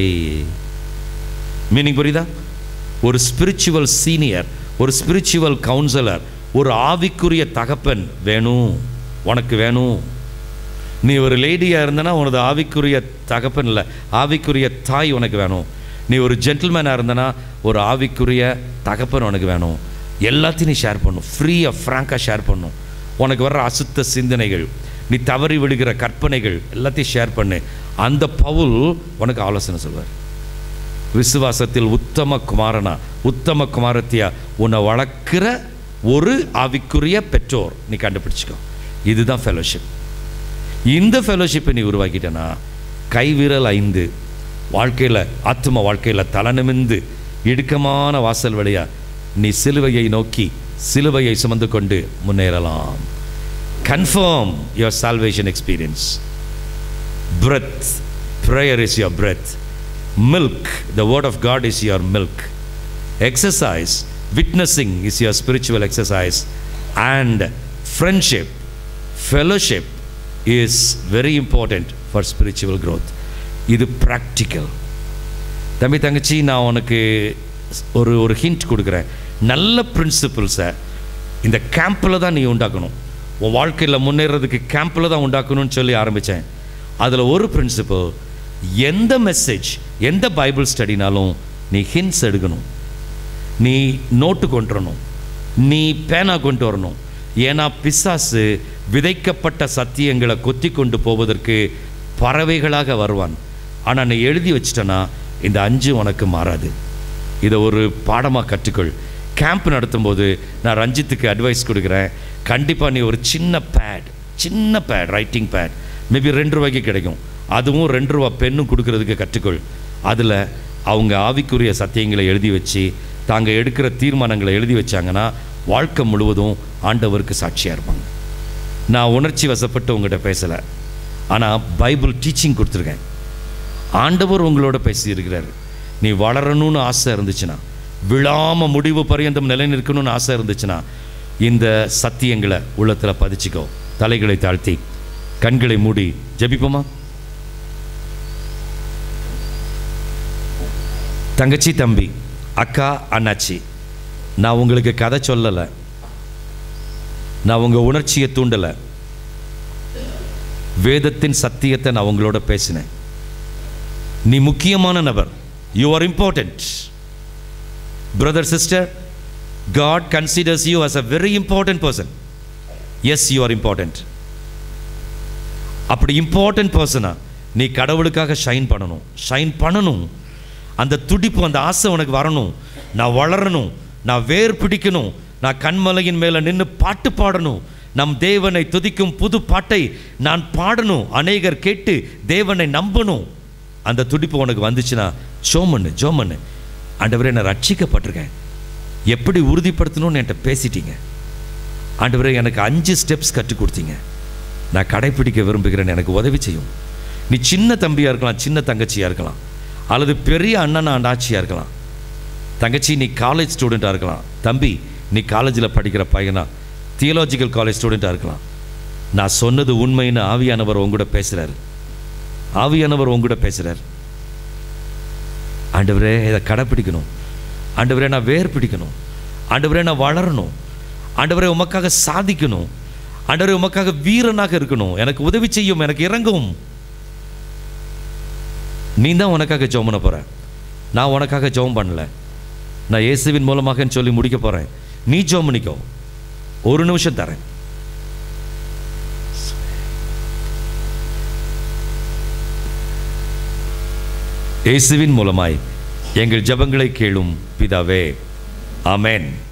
மீனிங் புரியுதா ஒரு ஸ்பிரிச்சுவல் சீனியர் ஒரு ஸ்பிரிச்சுவல் கவுன்சிலர் ஒரு ஆவிக்குரிய தகப்பன் வேணும் உனக்கு வேணும் நீ ஒரு லேடியாக இருந்தனா உனது ஆவிக்குரிய தகப்பன் இல்லை ஆவிக்குரிய தாய் உனக்கு வேணும் நீ ஒரு ஜென்டில்மேனாக இருந்தனா ஒரு ஆவிக்குரிய தகப்பன் உனக்கு வேணும் எல்லாத்தையும் நீ ஷேர் பண்ணும் ஃப்ரீயாக ஃப்ராங்காக ஷேர் பண்ணும் உனக்கு வர்ற அசுத்த சிந்தனைகள் நீ தவறி விடுகிற கற்பனைகள் எல்லாத்தையும் ஷேர் பண்ணு அந்த பவுல் உனக்கு ஆலோசனை சொல்வார் விசுவாசத்தில் உத்தம குமாரனா உத்தம குமாரத்தியா உன்னை வளர்க்கிற ஒரு ஆவிக்குரிய பெற்றோர் நீ கண்டுபிடிச்சிக்கோ இதுதான் ஃபெலோஷிப் இந்த ஃபெலோஷிப்பை நீ உருவாக்கிட்டனா கைவிரல் ஐந்து வாழ்க்கையில் ஆத்தும வாழ்க்கையில் தலநிமிந்து இடுக்கமான வாசல் வழியா நீ சிலுவையை நோக்கி சிலுவையை சுமந்து கொண்டு முன்னேறலாம் confirm your salvation experience breath prayer is your breath milk the word of god is your milk exercise witnessing is your spiritual exercise and friendship fellowship is very important for spiritual growth இது practical தம்பி தங்கச்சி நான் உனக்கு ஒரு ஒரு hint கொடுக்குறேன் நல்ல பிரின்சிபிள்ஸை இந்த கேம்பில் தான் நீ உண்டாக்கணும் உன் வாழ்க்கையில் முன்னேறதுக்கு கேம்பில் தான் உண்டாக்கணும்னு சொல்லி ஆரம்பித்தேன் அதில் ஒரு பிரின்சிபல் எந்த மெசேஜ் எந்த பைபிள் ஸ்டடினாலும் நீ ஹின்ஸ் எடுக்கணும் நீ நோட்டு கொண்டு வரணும் நீ பேனா கொண்டு வரணும் ஏன்னா பிசாசு விதைக்கப்பட்ட சத்தியங்களை கொத்தி கொண்டு போவதற்கு பறவைகளாக வருவான் ஆனால் நீ எழுதி வச்சிட்டனா இந்த அஞ்சு உனக்கு மாறாது இதை ஒரு பாடமாக கற்றுக்கொள் கேம்ப் நடத்தும்போது நான் ரஞ்சித்துக்கு அட்வைஸ் கொடுக்குறேன் கண்டிப்பாக நீ ஒரு சின்ன பேட் சின்ன பேட் ரைட்டிங் பேட் மேபி ரெண்டு ரூபாய்க்கு கிடைக்கும் அதுவும் ரெண்டு ரூபா பெண்ணும் கொடுக்கறதுக்கு கற்றுக்கொள் அதில் அவங்க ஆவிக்குரிய சத்தியங்களை எழுதி வச்சு தாங்க எடுக்கிற தீர்மானங்களை எழுதி வச்சாங்கன்னா வாழ்க்கை முழுவதும் ஆண்டவருக்கு சாட்சியாக இருப்பாங்க நான் உணர்ச்சி வசப்பட்டு உங்கள்கிட்ட பேசலை ஆனால் பைபிள் டீச்சிங் கொடுத்துருக்கேன் ஆண்டவர் உங்களோட பேசியிருக்கிறார் நீ வளரணும்னு ஆசை இருந்துச்சுன்னா விழாம முடிவு பரியந்தம் நிலை நிற்கணும்னு ஆசை இருந்துச்சுன்னா இந்த சத்தியங்களை உள்ளத்தில் பதிச்சுக்கோ தலைகளை தாழ்த்தி கண்களை மூடி ஜெபிப்போமா தங்கச்சி தம்பி அக்கா அண்ணாச்சி நான் உங்களுக்கு கதை சொல்லலை நான் உங்கள் உணர்ச்சியை தூண்டலை வேதத்தின் சத்தியத்தை நான் உங்களோட பேசினேன் நீ முக்கியமான நபர் you are important brother sister God considers you as a very important person yes you are important அப்படி இம்பார்ட்டன்ட் பர்சனா நீ கடவுளுக்காக ஷைன் பண்ணணும் ஷைன் பண்ணணும் அந்த துடிப்பு அந்த ஆசை உனக்கு வரணும் நான் வளரணும் நான் வேர் பிடிக்கணும் நான் கண்மலையின் மேலே நின்று பாட்டு பாடணும் நம் தேவனை துதிக்கும் புது பாட்டை நான் பாடணும் அநேகர் கேட்டு தேவனை நம்பணும் அந்த துடிப்பு உனக்கு வந்துச்சுன்னா ஜோமண்ணு ஜோமண்ணு ஆண்டவரே நான் ரட்சிக்கப்பட்டிருக்கேன் எப்படி உறுதிப்படுத்தணும்னு என்கிட்ட பேசிட்டீங்க ஆண்டவரே எனக்கு அஞ்சு ஸ்டெப்ஸ் கற்றுக் கொடுத்தீங்க நான் கடைப்பிடிக்க விரும்புகிறேன் எனக்கு உதவி செய்யும் நீ சின்ன தம்பியாக இருக்கலாம் சின்ன தங்கச்சியாக இருக்கலாம் அல்லது பெரிய அண்ணனா அண்ணாச்சியாக இருக்கலாம் தங்கச்சி நீ காலேஜ் ஸ்டூடெண்ட்டாக இருக்கலாம் தம்பி நீ காலேஜில் படிக்கிற பையனா தியலாஜிக்கல் காலேஜ் ஸ்டூடெண்ட்டாக இருக்கலாம் நான் சொன்னது உண்மைன்னு ஆவியானவர் உங்கூட பேசுகிறார் ஆவியானவர் உங்கூட பேசுகிறார் ஆண்டவரே இதை கடைப்பிடிக்கணும் ஆண்டவரே நான் வேர் பிடிக்கணும் ஆண்டவரே நான் வளரணும் ஆண்டவரே உமக்காக சாதிக்கணும் ஆண்டவரே உமக்காக வீரனாக இருக்கணும் எனக்கு உதவி செய்யும் எனக்கு இறங்கும் நீ தான் உனக்காக ஜெபம் பண்ண போற நான் உனக்காக ஜெபம் பண்ணல நான் இயேசுவின் மூலமாக சொல்லி முடிக்க போறேன் நீ ஜெபம் பண்ணிக்கோ ஒரு நிமிஷம் தரேன் இயேசுவின் மூலமாய் எங்கள் ஜெபங்களை கேளும் பிதாவே ஆமென்